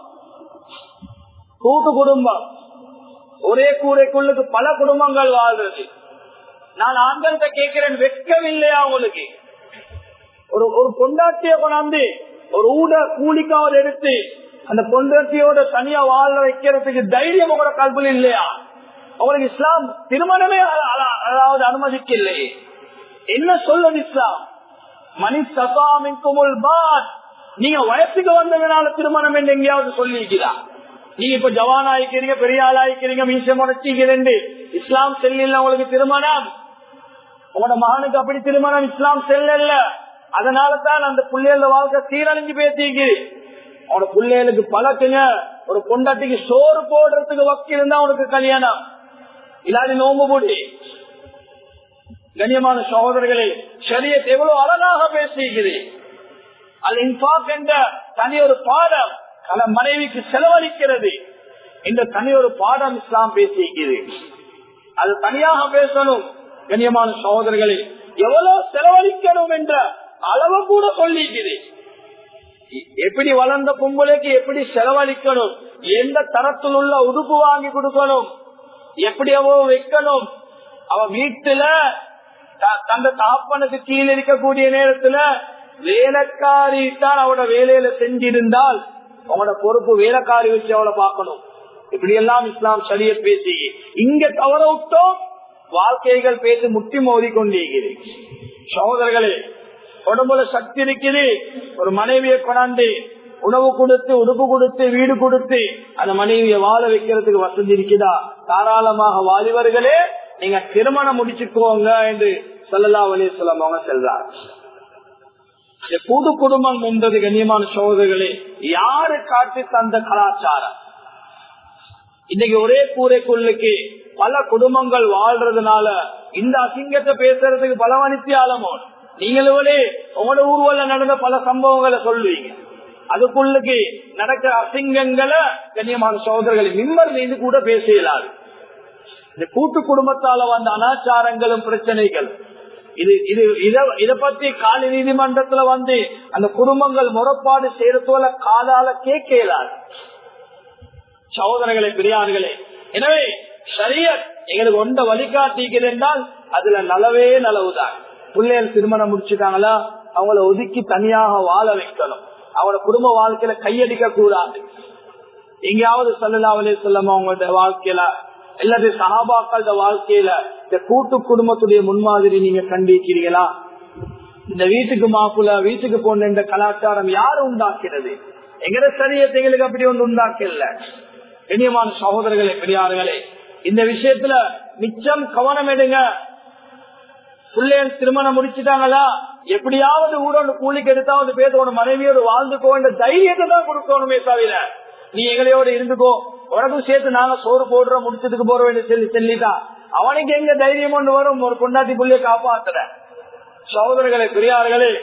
S2: கூட்டு குடும்பம் ஒரே கூரைக்குள்ளுக்கு பல குடும்பங்கள் வாழ்றது நான் ஆண்கள்கிட்ட கேட்கிறேன் வெட்கவில்லையா உங்களுக்கு ஒரு ஒரு பொண்டாட்டிய கொண்டாந்து ஒரு ஊட கூலிக்காவது எடுத்து அந்த பொண்டாட்டியோட தனியா வாழ வைக்கிறதுக்கு தைரியம் உங்களோட கல்வியில் இல்லையா உங்களுக்கு இஸ்லாம் திருமணமே அதாவது அனுமதிக்கலை என்ன சொல்லுது இஸ்லாம் மணி சசாமிக்குமுல் பாத் நீங்க வயசுக்கு வந்ததுனால திருமணம் என்று எங்கேயாவது சொல்லியிருக்கிறா நீங்க இப்ப ஜவான் ஆயிக்கிறீங்க பெரிய ஆள் ஆயிக்கிறீங்க மீச முடச்சிக்கிறேன் இஸ்லாம் செல்ல உங்களுக்கு திருமணம் உங்களோட மகனுக்கு அப்படி திருமணம் இஸ்லாம் செல்ல அதனால தான் அந்த பிள்ளைகள வாழ்க்கை சீரழிஞ்சு பேசிக்கு அவனோட பிள்ளைகளுக்கு பழக்குங்க ஒரு பொண்டாட்டிக்கு சோறு போடுறதுக்கு வக்கி இருந்தா அவனுக்கு கல்யாணம் இல்லாடி நோம்பு போடி கண்ணியமான சகோதரர்களே சரியத் எவ்வளவு அழகாக பேசிக்கிறது அது இன்பாக் என்ற தனி ஒரு பாடம் பல மனைவிக்கு செலவழிக்கிறது இந்த தனி ஒரு பாடம் இஸ்லாம் பேசிக்கிறது அது தனியாக பேசணும் கண்ணியமான சகோதரர்களே எவ்வளவு செலவழிக்கணும் என்ற அளவு கூட சொல்லிக்குது எப்படி வளர்ந்த பொம்பளைக்கு எப்படி செலவழிக்கணும் எந்த தரத்தில் உள்ள உடுப்பு வாங்கி கொடுக்கணும் எப்படி அவ வைக்கணும் அவ வீட்டுல தந்த தாப்பனுக்கு கீழே இருக்கக்கூடிய நேரத்துல வேலைக்காரி தான் அவட வேலையில செஞ்சிருந்தால் அவனோட பொறுப்பு வேலைக்காரி வச்சு அவளை பார்க்கணும் இப்படி எல்லாம் இஸ்லாம் சரிய பேசி இங்க தவற விட்டோம் வாழ்க்கைகள் பேசி முட்டி மோதி கொண்டிருக்கிறேன் சகோதரர்களே உடம்புல சக்தி இருக்குது ஒரு மனைவியை கொண்டாந்து உணவு கொடுத்து உடுப்பு கொடுத்து வீடு கொடுத்து அந்த மனைவியை வாழ வைக்கிறதுக்கு வசதி இருக்குதா தாராளமாக வாலிபர்களே நீங்க திருமணம் முடிச்சுக்கோங்க என்று சொல்லலா வழி சொல்லவங்க செல்றார் கூட்டு குடும்பம் என்பது கண்ணியமான சோதர்களே யாரு காட்டி தந்த கலாச்சாரம் இன்னைக்கு ஒரே கூரைக்குள்ளுக்கு பல குடும்பங்கள் வாழ்றதுனால இந்த அசிங்கத்தை பேசுறதுக்கு பல மணித்தியாலமோ நீங்களே உங்களோட ஊர்வல நடந்த பல சம்பவங்களை சொல்லுவீங்க அதுக்குள்ளுக்கு நடக்கிற அசிங்கங்களை கண்ணியமான சோதர்களை மிம்மர் மீது கூட பேச இயலாது இந்த கூட்டு குடும்பத்தால வந்த அனாச்சாரங்களும் பிரச்சனைகள் இது இது இத பத்தி காலி நீதிமன்றத்துல வந்து அந்த குடும்பங்கள் முறப்பாடு செய்யறதோல காலால கேட்க இயலாது சகோதரர்களே பெரியார்களே எனவே ஷரியத் எங்களுக்கு ஒன்ற வழிகாட்டிக்கிறது என்றால் அதுல நலவே நலவுதான் பிள்ளைகள் திருமணம் முடிச்சுட்டாங்களா அவங்கள ஒதுக்கி தனியாக வாழ வைக்கணும் அவங்களோட குடும்ப வாழ்க்கையில கையடிக்க கூடாது எங்கேயாவது சொல்லலாவலே சொல்லாம அவங்களோட வாழ்க்கையில அல்லது சகாபாக்களோட வாழ்க்கையில இந்த கூட்டு குடும்பத்துடைய முன்மாதிரி நீங்க கண்டிக்கிறீங்களா இந்த வீட்டுக்கு மாப்பிள்ள வீட்டுக்கு போன இந்த கலாச்சாரம் யாரு உண்டாக்கிறது எங்கட சரியத்தை எங்களுக்கு அப்படி ஒன்று உண்டாக்கல கண்ணியமான சகோதரர்களே பெரியார்களே இந்த விஷயத்துல மிச்சம் கவனம் எடுங்க பிள்ளைகள் திருமணம் முடிச்சுட்டாங்களா எப்படியாவது ஊரோட கூலிக்கு எடுத்தாவது பேசணும் மனைவியோடு வாழ்ந்துக்கோ என்ற தைரியத்தை தான் கொடுக்கணுமே தவிர நீ எங்களையோட இருந்துக்கோ உனக்கும் சேர்த்து நாங்க சோறு போடுறோம் முடிச்சதுக்கு போற வேண்டிய சொல்லி சொல்லிட்டா அவனுக்கு எங்க தைரியம் ஒன்று வரும் ஒரு பொண்டாட்டி புள்ளிய காப்பாத்துற சகோதரர்களே பெரியார்களே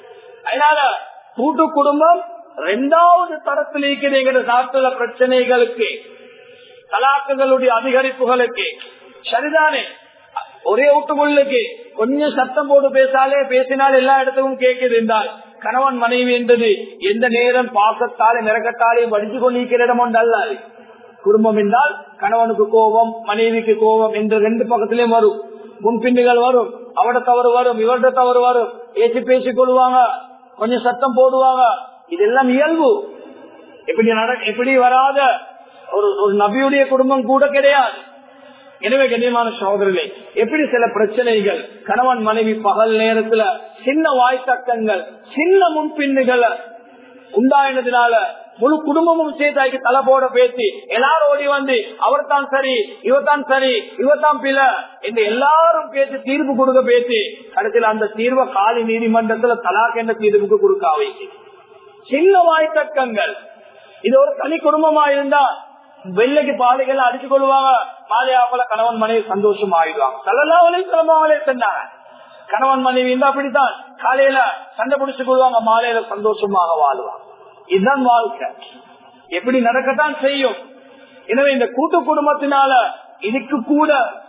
S2: அதனால கூட்டு குடும்பம் ரெண்டாவது தரத்தில் இருக்கிற எங்கிற நாட்டுல பிரச்சனைகளுக்கு தலாக்குகளுடைய அதிகரிப்புகளுக்கு சரிதானே ஒரே வீட்டுக்குள்ளுக்கு கொஞ்சம் சத்தம் போட்டு பேசாலே பேசினால் எல்லா இடத்துக்கும் கேட்குது என்றால் கணவன் மனைவி என்றது எந்த நேரம் பாசத்தாலே நிறக்கத்தாலே வடிச்சு கொண்டிருக்கிற இடம் ஒன்று அல்ல குடும்பம் என்றால் கணவனுக்கு கோபம் மனைவிக்கு கோபம் என்று ரெண்டு பக்கத்திலேயும் வரும் முன்பின்னுகள் வரும் அவட தவறு வரும் இவர்ட தவறு வரும் பேசி பேசிக் கொள்வாங்க கொஞ்சம் சத்தம் போடுவாங்க இதெல்லாம் இயல்பு எப்படி நட எப்படி வராத ஒரு ஒரு நபியுடைய குடும்பம் கூட கிடையாது எனவே கண்ணியமான சகோதரர்களே எப்படி சில பிரச்சனைகள் கணவன் மனைவி பகல் நேரத்துல சின்ன வாய்த்தக்கங்கள் சின்ன முன்பின்னுகளை உண்டாயினதுனால முழு குடும்பமும் சேர்த்தாக்கி தலை போட பேசி எல்லாரும் ஓடி வந்து அவர் தான் சரி இவர்தான் சரி இவர்தான் பில என்று எல்லாரும் பேசி தீர்ப்பு கொடுக்க பேசி கடைசியில் அந்த தீர்வை காலி நீதிமன்றத்துல தலாக் என்ற தீர்வுக்கு கொடுக்க வைக்கு சின்ன வாய்த்தக்கங்கள் இது ஒரு தனி குடும்பமா இருந்தா வெள்ளைக்கு பாதைகள் அடிச்சு கொள்வாங்க மாலையாவுல கணவன் மனைவி சந்தோஷம் ஆயிடுவாங்க சல்லல்லாவலே சிலமாவலே சொன்னாங்க கணவன் மனைவி இருந்தா அப்படித்தான் காலையில சண்டை பிடிச்சு கொள்வாங்க மாலையில சந்தோஷமாக வாழ்வாங்க இதுதான் வாழ்க்கை எப்படி நடக்கத்தான் செய்யும் எனவே இந்த கூட்டு குடும்பத்தினால இதுக்கு கூட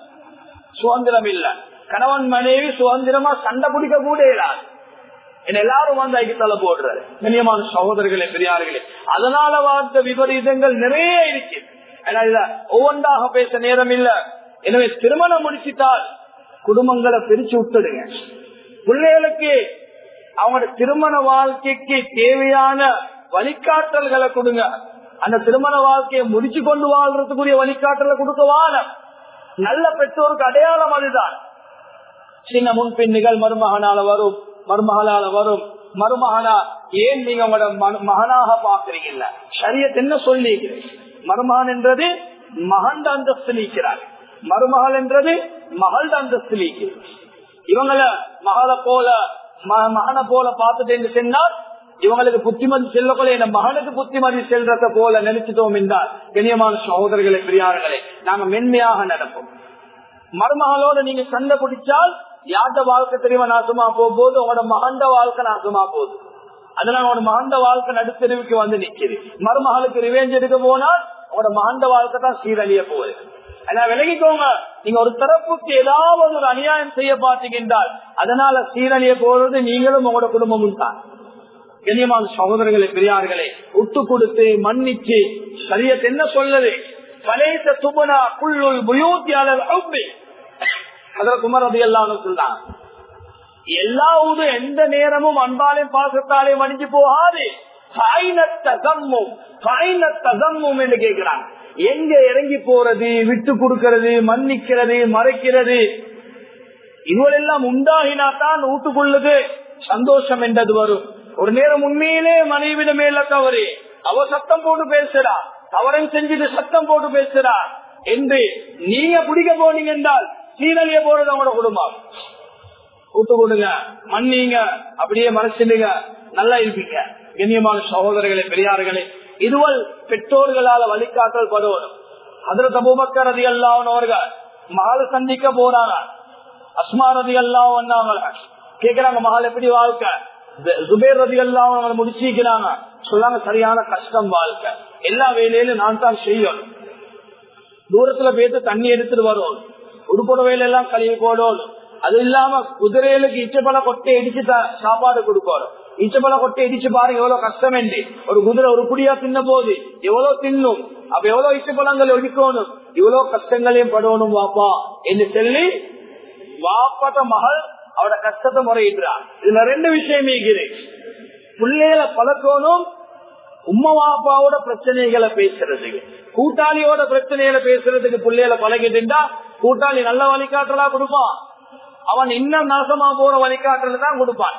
S2: சுதந்திரம் இல்ல கணவன் மனைவி சுதந்திரமா சண்டை பிடிக்க கூட இல்லாது எல்லாரும் வந்து ஐக்கு தலை போடுறாரு கண்ணியமான சகோதரர்களே பெரியார்களே அதனால வாழ்ந்த விபரீதங்கள் நிறைய இருக்கு ஒவ்வொன்றாக பேச நேரம் இல்ல எனவே திருமணம் முடிச்சிட்டால் குடும்பங்களை பிரிச்சு விட்டுடுங்க பிள்ளைகளுக்கு அவங்களோட திருமண வாழ்க்கைக்கு தேவையான வழிகாட்டல்களை கொடுங்க அந்த திருமண வாழ்க்கையை முடிச்சு கொண்டு வாழ்றதுக்குரிய வழிகாட்டலை கொடுக்க வாழம் நல்ல பெற்றோருக்கு அடையாளம் அதுதான் சின்ன முன்பின்னுகள் மருமகனால வரும் மருமகளால வரும் மருமகனா ஏன் நீங்க உங்களோட மகனாக பாக்குறீங்கல்ல சரியத் என்ன சொல்லி மருமகன் என்றது மகண்ட அந்தஸ்து நீக்கிறார் மருமகள் என்றது மகள் அந்தஸ்து நீக்கிறது இவங்கள மகளை போல மகனை போல பார்த்துட்டு சொன்னால் இவங்களுக்கு புத்திமதி செல்லக்கொள்ள என் மகனுக்கு புத்திமதி செல்றத போல நினைச்சிட்டோம் என்றால் கண்ணியமான சகோதரர்களை பெரியார்களே நாங்க மென்மையாக நடப்போம் மருமகளோட நீங்க சண்டை பிடிச்சால் யார்ட வாழ்க்கை தெரியுமா நாசமா போகும்போது உங்களோட மகண்ட வாழ்க்கை நாசமா போகுது அதனால உங்களோட மகண்ட வாழ்க்கை நடுத்தெருவுக்கு வந்து நிக்குது மருமகளுக்கு ரிவேஞ்ச் எடுக்க போனால் உங்களோட மகண்ட வாழ்க்கை தான் சீரழிய போகுது ஆனா விலகிக்கோங்க நீங்க ஒரு தரப்புக்கு ஏதாவது ஒரு அநியாயம் செய்ய பார்த்தீங்கன்றால் அதனால சீரழிய போறது நீங்களும் உங்களோட குடும்பமும் தான் கண்ணியமான சகோதரர்களே பெரியார்களே விட்டு கொடுத்து மன்னிச்சு சரியத்தை என்ன சொல்லுது பலேச துபனா புல்லுள் புயூத்தியாளர் அதில் குமர் அது எல்லாம் சொல்றாங்க எல்லா ஊது எந்த நேரமும் அன்பாலையும் பாசத்தாலையும் மடிஞ்சு போகாது என்று கேட்கிறாங்க எங்க இறங்கி போறது விட்டு கொடுக்கிறது மன்னிக்கிறது மறைக்கிறது இதுவெல்லாம் உண்டாகினாத்தான் வீட்டுக்குள்ளது சந்தோஷம் என்றது வரும் ஒரு நேரம் உண்மையிலே மனைவிட மேல தவறு அவ சத்தம் போட்டு பேசுறா தவறம் செஞ்சுட்டு சத்தம் போட்டு பேசுறா என்று நீங்க பிடிக்க போனீங்க என்றால் சீரழிய போறது அவங்களோட குடும்பம் கூட்டு கொடுங்க மன்னிங்க அப்படியே மறைச்சிடுங்க நல்லா இருப்பீங்க கண்ணியமான சகோதரர்களே பெரியார்களே இதுவல் பெற்றோர்களால வழிகாட்டல் படுவோம் அதுல தபுபக்கர் ரதி அல்லாவனவர்கள் மகளை சந்திக்க போறாங்க அஸ்மா ரதி எல்லாம் வந்தாங்க கேக்குறாங்க மகள் எப்படி வாழ்க்கை சுபேர் ரதி எல்லாம் அவங்க முடிச்சிக்கிறாங்க சொல்லாங்க சரியான கஷ்டம் வாழ்க்கை எல்லா வேலையிலும் நான் தான் செய்யணும் தூரத்துல போயிட்டு தண்ணி எடுத்துட்டு வரும் உடுப்புட வேலையெல்லாம் கழுவி போடணும் அது இல்லாம குதிரைகளுக்கு இச்சப்பழ கொட்டை இடிச்சு சாப்பாடு கொடுக்கணும் இச்சப்பழ கொட்டை இடிச்சு பாருங்க எவ்வளவு கஷ்டம் என்று ஒரு குதிரை ஒரு குடியா தின்ன போது எவ்வளவு தின்னும் அப்ப எவ்வளவு இச்சப்பழங்கள் ஒழிக்கணும் இவ்வளவு கஷ்டங்களையும் படணும் வாப்பா என்று சொல்லி வாப்பாட்ட மகள் அவட கஷ்டத்தை முறையிடுறான் இதுல ரெண்டு விஷயம் இருக்குது பிள்ளைகளை பழக்கணும் உம்மா வாப்பாவோட பிரச்சனைகளை பேசுறதுக்கு கூட்டாளியோட பிரச்சனைகளை பேசுறதுக்கு பிள்ளைகளை பழகிட்டுண்டா கூட்டாளி நல்ல வழிகாட்டலா கொடுப்பான் அவன் இன்னும் நாசமா போற வழிகாட்டல தான் கொடுப்பான்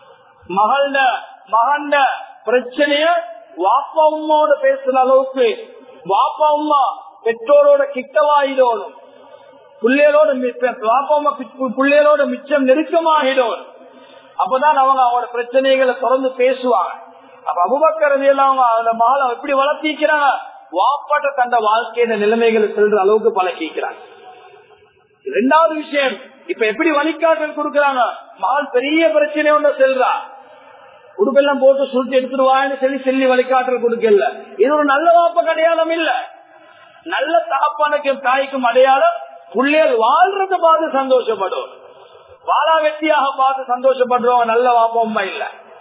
S2: மகள்ட மகண்ட பிரச்சனைய வாப்பா உமாவோட பேசுற அளவுக்கு வாப்பா உமா பெற்றோரோட கிட்டவாயிடணும் பிள்ளைகளோட வாப்பா உமா பிள்ளைகளோட மிச்சம் நெருக்கமாகிடும் அப்பதான் அவங்க அவங்களோட பிரச்சனைகளை தொடர்ந்து பேசுவாங்க அப்ப அபுபக்கரது எல்லாம் அவங்க அந்த மகளை எப்படி வளர்த்திக்கிறாங்க வாப்பாட்ட தந்த வாழ்க்கையில நிலைமைகளை செல்ற அளவுக்கு பழக்கிக்கிறாங்க இரண்டாவது விஷயம் இப்ப எப்படி வழிகாட்டல் கொடுக்கறாங்க மகள் பெரிய பிரச்சனை ஒண்ணு செல்றா உடுப்பெல்லாம் போட்டு சுருட்டி எடுத்துருவான்னு சொல்லி சொல்லி வழிகாட்டல் கொடுக்கல இது ஒரு நல்ல வாப்ப அடையாளம் இல்ல நல்ல தாப்பானுக்கும் தாய்க்கும் அடையாளம் பிள்ளைகள் வாழ்றத பார்த்து சந்தோஷப்படும் வாழா வெட்டியாக பார்த்து சந்தோஷப்படுறவங்க நல்ல வாப்பம்மா இல்ல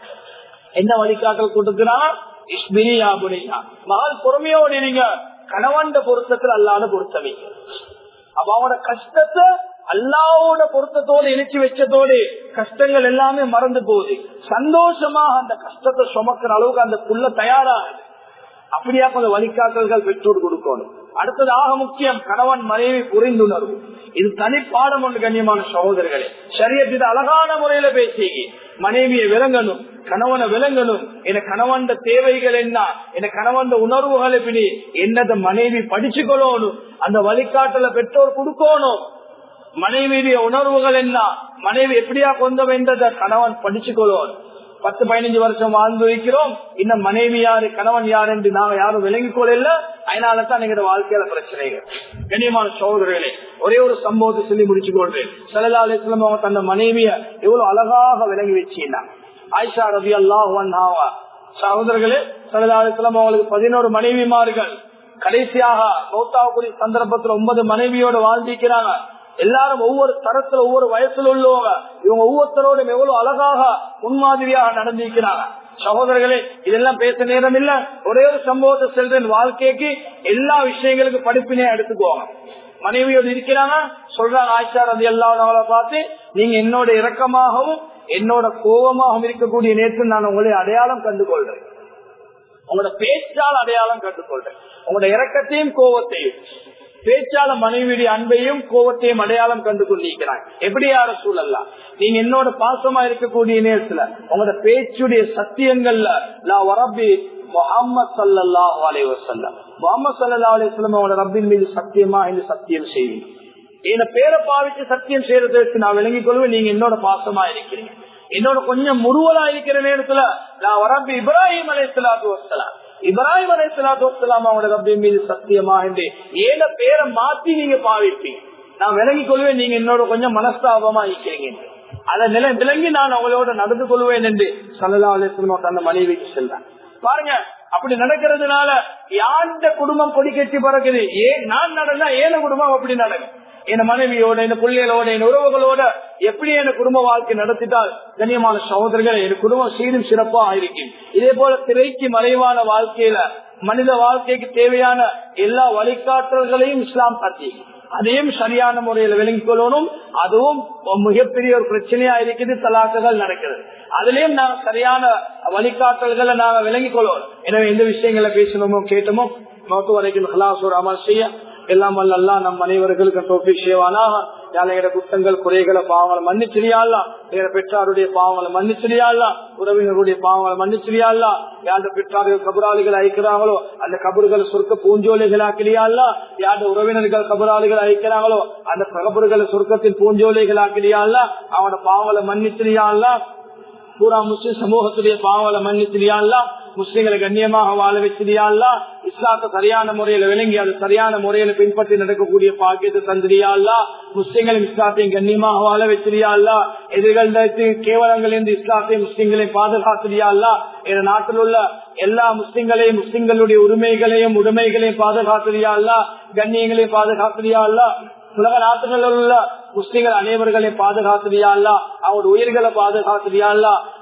S2: என்ன வழிகாட்டல் கொடுக்கிறான் இஸ்மினியா புனியா மகள் பொறுமையோடு நீங்க கணவன் பொருத்தத்தில் அல்லாத பொருத்தவீங்க அப்ப அவனோட கஷ்டத்தை அல்லாவோட பொருத்தத்தோடு இணைச்சு வச்சதோடு கஷ்டங்கள் எல்லாமே மறந்து போகுது சந்தோஷமாக அந்த கஷ்டத்தை சுமக்கிற அளவுக்கு அந்த புள்ள தயாராகுது அப்படியா கொஞ்சம் வழிகாட்டல்கள் பெற்றோர் கொடுக்கணும் அடுத்தது ஆக முக்கியம் கணவன் மனைவி புரிந்துணர்வு இது தனி பாடம் ஒன்று கண்ணியமான சகோதரர்களே சரியத்தில் அழகான முறையில பேசி மனைவியை விளங்கணும் கணவனை விளங்கணும் என கணவன் தேவைகள் என்ன என கணவன் உணர்வுகளை பிடி என்னத மனைவி படிச்சு கொள்ளணும் அந்த வழிகாட்டல பெற்றோர் கொடுக்கணும் மனைவியுடைய உணர்வுகள் என்ன மனைவி எப்படியா கொண்டு வேண்டத கணவன் படிச்சு கொள்ளணும் பத்து பதினஞ்சு வருஷம் வாழ்ந்து இருக்கிறோம் இன்னும் மனைவி யாரு கணவன் யாரு என்று நாங்க யாரும் விளங்கிக் கொள்ள அதனால தான் எங்க வாழ்க்கையில பிரச்சனைகள் கண்ணியமான சோதரர்களே ஒரே ஒரு சம்பவத்தை சொல்லி முடிச்சு கொள்றேன் சலலா அலிஸ்லாம் அவங்க தந்த மனைவிய எவ்வளவு அழகாக விளங்கி வச்சிருந்தாங்க ஆயிஷா ரவி அல்லாஹ் சகோதரர்களே சலலா அலிஸ்லாம் அவங்களுக்கு பதினோரு மனைவிமார்கள் கடைசியாக மௌத்தாவுக்குரிய சந்தர்ப்பத்தில் ஒன்பது மனைவியோட வாழ்ந்திருக்கிறாங்க எல்லாரும் ஒவ்வொரு தரத்துல ஒவ்வொரு வயசுல உள்ளவங்க இவங்க ஒவ்வொருத்தரோடும் எவ்வளவு அழகாக முன்மாதிரியாக நடந்திருக்கிறாங்க சகோதரர்களே இதெல்லாம் பேச நேரம் இல்ல ஒரே ஒரு சம்பவத்தை செல்றேன் வாழ்க்கைக்கு எல்லா விஷயங்களுக்கும் படிப்பினே எடுத்துக்குவாங்க மனைவியோடு இருக்கிறாங்க சொல்றாங்க ஆச்சார் அது எல்லா பார்த்து நீங்க என்னோட இரக்கமாகவும் என்னோட கோபமாகவும் இருக்கக்கூடிய நேற்று நான் உங்களை அடையாளம் கண்டு கொள்றேன் உங்களோட பேச்சால் அடையாளம் கண்டுகொள்றேன் உங்களோட இறக்கத்தையும் கோபத்தையும் பேச்சால மனைவியுடைய அன்பையும் கோபத்தையும் அடையாளம் கண்டு கொண்டிருக்கிறாங்க எப்படி யார சூழல்ல நீங்க என்னோட பாசமா இருக்கக்கூடிய நேரத்துல உங்களோட பேச்சுடைய சத்தியங்கள்ல நான் வரப்பி முகமது சல்லாஹ் அலைவசல்லம் முகமது சல்லா அலிஸ்லாம் அவனோட ரப்பின் மீது சத்தியமா என்று சத்தியம் செய்வீங்க என்ன பேரை பாவிச்சு சத்தியம் செய்யறதுக்கு நான் விளங்கிக் கொள்வேன் நீங்க என்னோட பாசமா இருக்கிறீங்க என்னோட கொஞ்சம் முருவலா இருக்கிற நேரத்துல நான் வரம்பு இப்ராஹிம் அலை சலாத்து வசலாம் இப்ராஹிம் அலை சலாத்து வசலாம் அவனோட ரப்பின் மீது சத்தியமா என்று ஏன பேரை மாத்தி நீங்க பாவிப்பீங்க நான் விளங்கிக் கொள்வேன் நீங்க என்னோட கொஞ்சம் மனஸ்தாபமா இருக்கிறீங்க அதை நிலை விளங்கி நான் அவங்களோட நடந்து கொள்வேன் என்று சல்லா அலிஸ்லாம் அந்த மனைவிக்கு செல்றேன் பாருங்க அப்படி நடக்கிறதுனால யாண்ட குடும்பம் கொடி கட்டி பறக்குது ஏன் நான் நடந்தா ஏன குடும்பம் அப்படி நடக்கும் என் மனைவியோட என் பிள்ளைகளோட என் உறவுகளோட எப்படி என் குடும்ப வாழ்க்கை நடத்திட்டால் கண்ணியமான சகோதரர்கள் என் குடும்பம் சீரும் சிறப்பா இருக்கும் இதே போல திரைக்கு மறைவான வாழ்க்கையில மனித வாழ்க்கைக்கு தேவையான எல்லா வழிகாட்டல்களையும் இஸ்லாம் காட்டி அதையும் சரியான முறையில் விளங்கிக் கொள்ளணும் அதுவும் மிகப்பெரிய ஒரு பிரச்சனையா இருக்குது தலாக்குகள் நடக்கிறது அதுலயும் நாங்க சரியான வழிகாட்டல்களை நாங்க விளங்கிக் கொள்ளணும் எனவே எந்த விஷயங்களை பேசணுமோ கேட்டோமோ மொத்த வரைக்கும் ஹலாசூர் அமல் செய்ய எல்லாம் அல்ல நம் அனைவர்களுக்கு டோப்பி செய்வானாக யாழையோட குற்றங்கள் குறைகளை பாவங்களை மன்னிச்சிரியாலாம் எங்க பெற்றாருடைய பாவங்களை மன்னிச்சிரியாலாம் உறவினருடைய பாவங்களை மன்னிச்சிரியாலாம் யாருடைய பெற்றார்கள் கபராளிகள் அழைக்கிறாங்களோ அந்த கபறுகள் சொர்க்க பூஞ்சோலைகள் ஆக்கிறியாலாம் யாருடைய உறவினர்கள் கபராளிகள் அழைக்கிறாங்களோ அந்த கபறுகளை சொர்க்கத்தின் பூஞ்சோலைகள் ஆக்கிறியாலாம் அவனோட பாவங்களை மன்னிச்சிரியாலாம் பூரா முஸ்லிம் சமூகத்துடைய பாவங்களை மன்னிச்சிரியாலா முஸ்லிம்களை கண்ணியமாக வாழ வச்சிரியாலா இஸ்லாத்தை சரியான முறையில விளங்கி அது சரியான முறையில பின்பற்றி நடக்கக்கூடிய பாக்கியத்தை தந்திரியாலா முஸ்லிம்களும் இஸ்லாத்தையும் கண்ணியமாக வாழ வச்சிரியாலா எதிர்காலத்து கேவலங்கள் இருந்து இஸ்லாத்தையும் முஸ்லிம்களையும் பாதுகாத்திரியாலா என நாட்டில் உள்ள எல்லா முஸ்லிம்களையும் முஸ்லிம்களுடைய உரிமைகளையும் உடைமைகளையும் பாதுகாத்திரியாலா கண்ணியங்களையும் பாதுகாத்திரியாலா உலக நாட்டுகளில் உள்ள முஸ்லிம்கள் அனைவர்களையும் பாதுகாத்துறியாள்லா அவருடைய உயிர்களை பாதுகாத்துறியாள்லா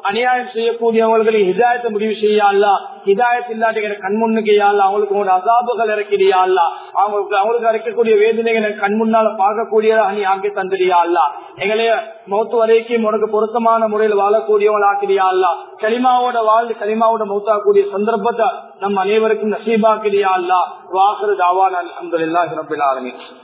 S2: அநியாயம் செய்யக்கூடியவங்களுக்கு ஹிதாயத்தை முடிவு செய்யல ஹிதாயத் இல்லாட்ட கண் முன்னுக்கு யாழ்ல அவங்களுக்கு ஒரு அசாபுகள் இறக்கிறியா அல்ல அவங்களுக்கு அவங்களுக்கு இறக்கக்கூடிய வேதனைகளை கண் முன்னால பார்க்கக்கூடியதா நீ ஆக்கி தந்துடியா அல்ல எங்களே மௌத்து வரைக்கும் உனக்கு பொருத்தமான முறையில் வாழக்கூடியவங்க ஆக்கிறியா அல்ல களிமாவோட வாழ்ந்து களிமாவோட மௌத்தாக்கூடிய சந்தர்ப்பத்தை நம் அனைவருக்கும் நசீபாக்கிறியா அல்ல வாசரு தாவான் அலமதுல்லா ரபில் ஆலமீன்